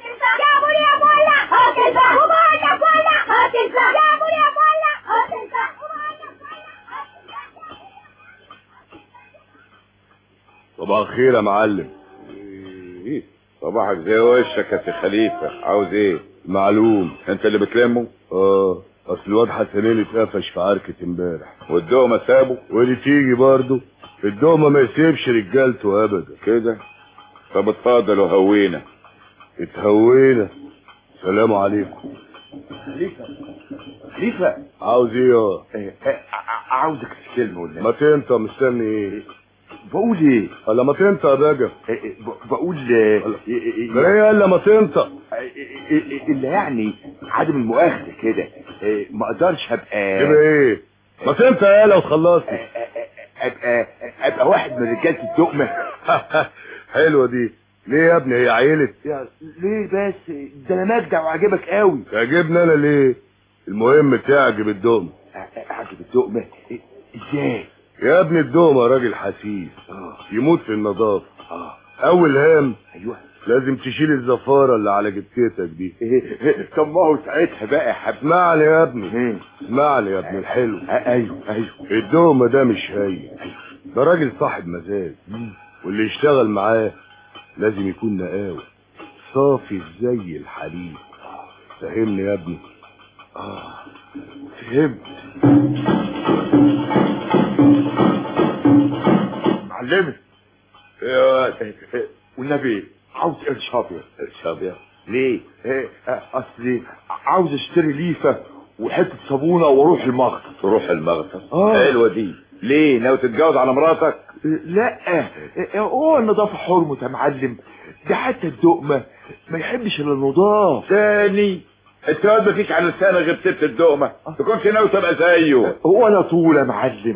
صباح الخير يا معلم ايه صباحك زي وشك يا سي خليفة عاوز ايه معلوم انت اللي بتلمه اه اصل الواد حسنين اتقفش في عركة امبارح والدقمة سابه ودي تيجي برضه الدومة ما يسيبش رجالته ابدا كده طب اتفضل وهوينا اتهوينا سلام عليكم خليفه خليفه عاوز ايه اه عاوزك في كلمه ولا ما تنطق مستني ايه بقول ايه ولا ما تنطق يا بقى بقول ايه الا ما تنطق اللي يعني عدم المؤاخذه كده ما اقدرش ابقى كده ايه ما تنطق يالا وخلصت ابقى ابقى واحد من رجاله الدقمه حلوه دي ليه يا ابني هي عيلت يا ليه بس ده انا مجدع وعجبك قوي تعجبني انا ليه المهم تعجب الدقمة اعجب الدقمه ازاي يا ابني الدقمة راجل حسيس يموت في النظافة اول هام ايوه لازم تشيل الزفارة اللي على جتتك دي طب ما هو ساعتها بقى يا حبيبي اسمعني يا ابني اسمعني يا ابني الحلو ايوه ايوه الدقمة ده مش هين ده راجل صاحب مزاج واللي يشتغل معاه لازم يكون نقاوي صافي زي الحليب فهمني يا ابني اه فهمت معلمي والنبي عاوز قرش ابيض قرش ابيض ليه؟ إيه اصلي عاوز اشتري ليفه وحته صابونه واروح المغرب تروح المغرب آه. حلوه دي ليه ناوي تتجوز على مراتك لا إيه، هو النظافه حرمه يا معلم ده حتى الدقمه ما يحبش الا النضاف تاني انت واد مفيش على لسانك غير ست الدقمه تكونش ناوي تبقى زيه هو انا طول يا معلم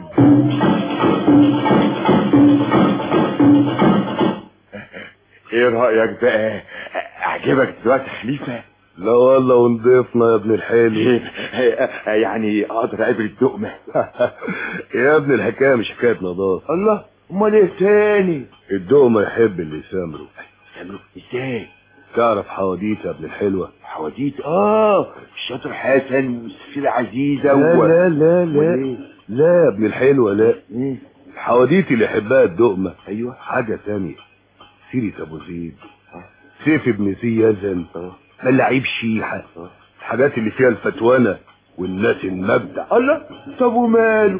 ايه رايك بقى اعجبك دلوقتي يا خليفه لا والله ونضيفنا يا ابن الحلو يعني اقدر اقابل الدقمه يا ابن الحكايه مش حكايه نظافه الله امال ايه تاني الدقمه يحب اللي يسامره يسامره ازاي تعرف حواديت يا ابن الحلوه حواديت اه الشاطر حسن والسفيرة عزيزة لا و... لا لا لا وليه؟ لا يا ابن الحلوه لا الحواديت اللي يحبها الدقمه ايوه حاجه ثانيه سيره ابو زيد سيف ابن زي يزن ملاعيب شيحه الحاجات اللي فيها الفتوانه والناس المبدع الله طب وماله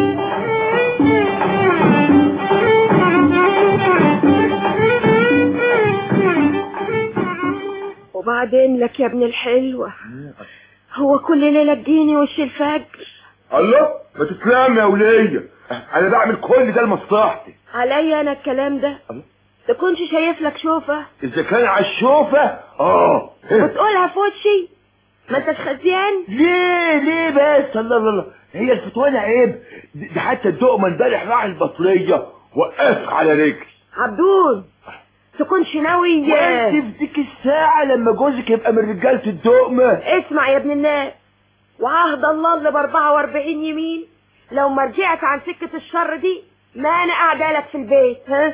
وبعدين لك يا ابن الحلوة هو كل ليلة تجيني وش الفجر الله ما تسلم يا ولية انا بعمل كل ده لمصلحتي عليا انا الكلام ده تكونش شايف لك شوفة اذا كان على الشوفة اه وتقولها في وشي ما انتش خزيان ليه ليه بس الله الله الله هي الفتوانة عيب ده حتى الدقمة امبارح راح البطرية وقف على رجلي عبدون تكونش ناوي وانت في ديك الساعة لما جوزك يبقى من رجالة الدقمة اسمع يا ابن الناس وعهد الله اللي ب 44 يمين لو ما رجعت عن سكة الشر دي ما انا قاعدة لك في البيت ها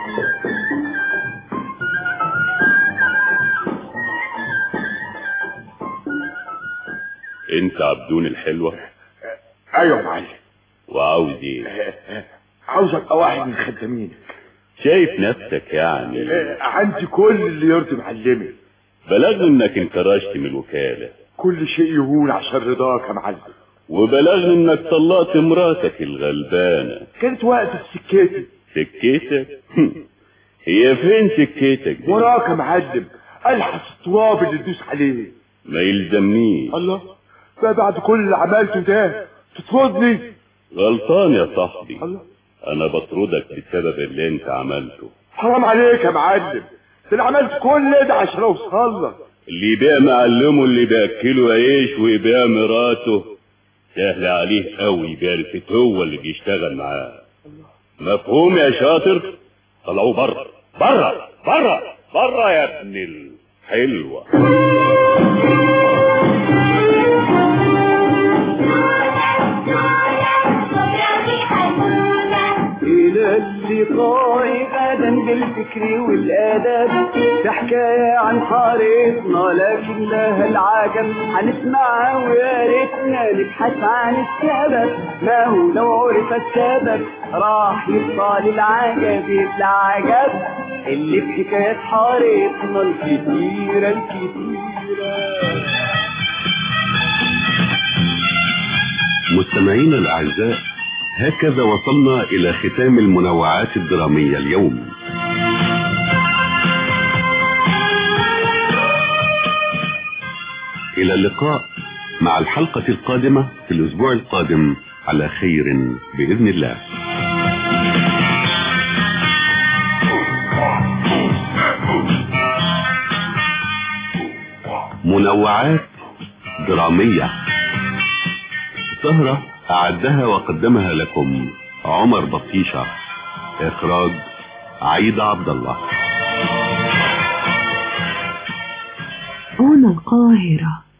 انت عبدون الحلوة ايوه يا معلم وعاوز ايه عاوز ابقى واحد من خدامينك شايف نفسك يعني عندي كل اللي يرضي معلمي بلغني انك انكرشت من الوكالة كل شيء يهون عشان رضاك يا معلم وبلغني انك طلقت مراتك الغلبانة كانت واقفة في سكتي سكتك هي فين سكتك دي وراك يا معلم الحس التراب اللي تدوس عليه ما يلزمنيش الله بقى بعد كل اللي عملته ده تطردني غلطان يا صاحبي الله انا بطردك بسبب اللي انت عملته حرام عليك يا معلم ده انا عملت كل ده عشان اوصل لك اللي يبيع معلمه اللي بياكله عيش ويبيع مراته سهل عليه قوي يبيع الفت هو اللي بيشتغل معاه مفهوم يا شاطر طلعوه بره بره بره بره يا ابن الحلوه إلى اللقاء غدا بالفكر والآداب في حكاية عن حارتنا لكن لها العجب هنسمعها ويا ريتنا نبحث عن السبب ما هو لو عرف السبب راح يبقى للعجب العجب اللي في حكايات حارتنا الكتيرة الكتيرة مستمعينا الأعزاء هكذا وصلنا إلى ختام المنوعات الدرامية اليوم إلى اللقاء مع الحلقة القادمة في الأسبوع القادم على خير بإذن الله منوعات درامية سهرة أعدها وقدمها لكم عمر بطيشة إخراج عيدة عبد الله هنا القاهرة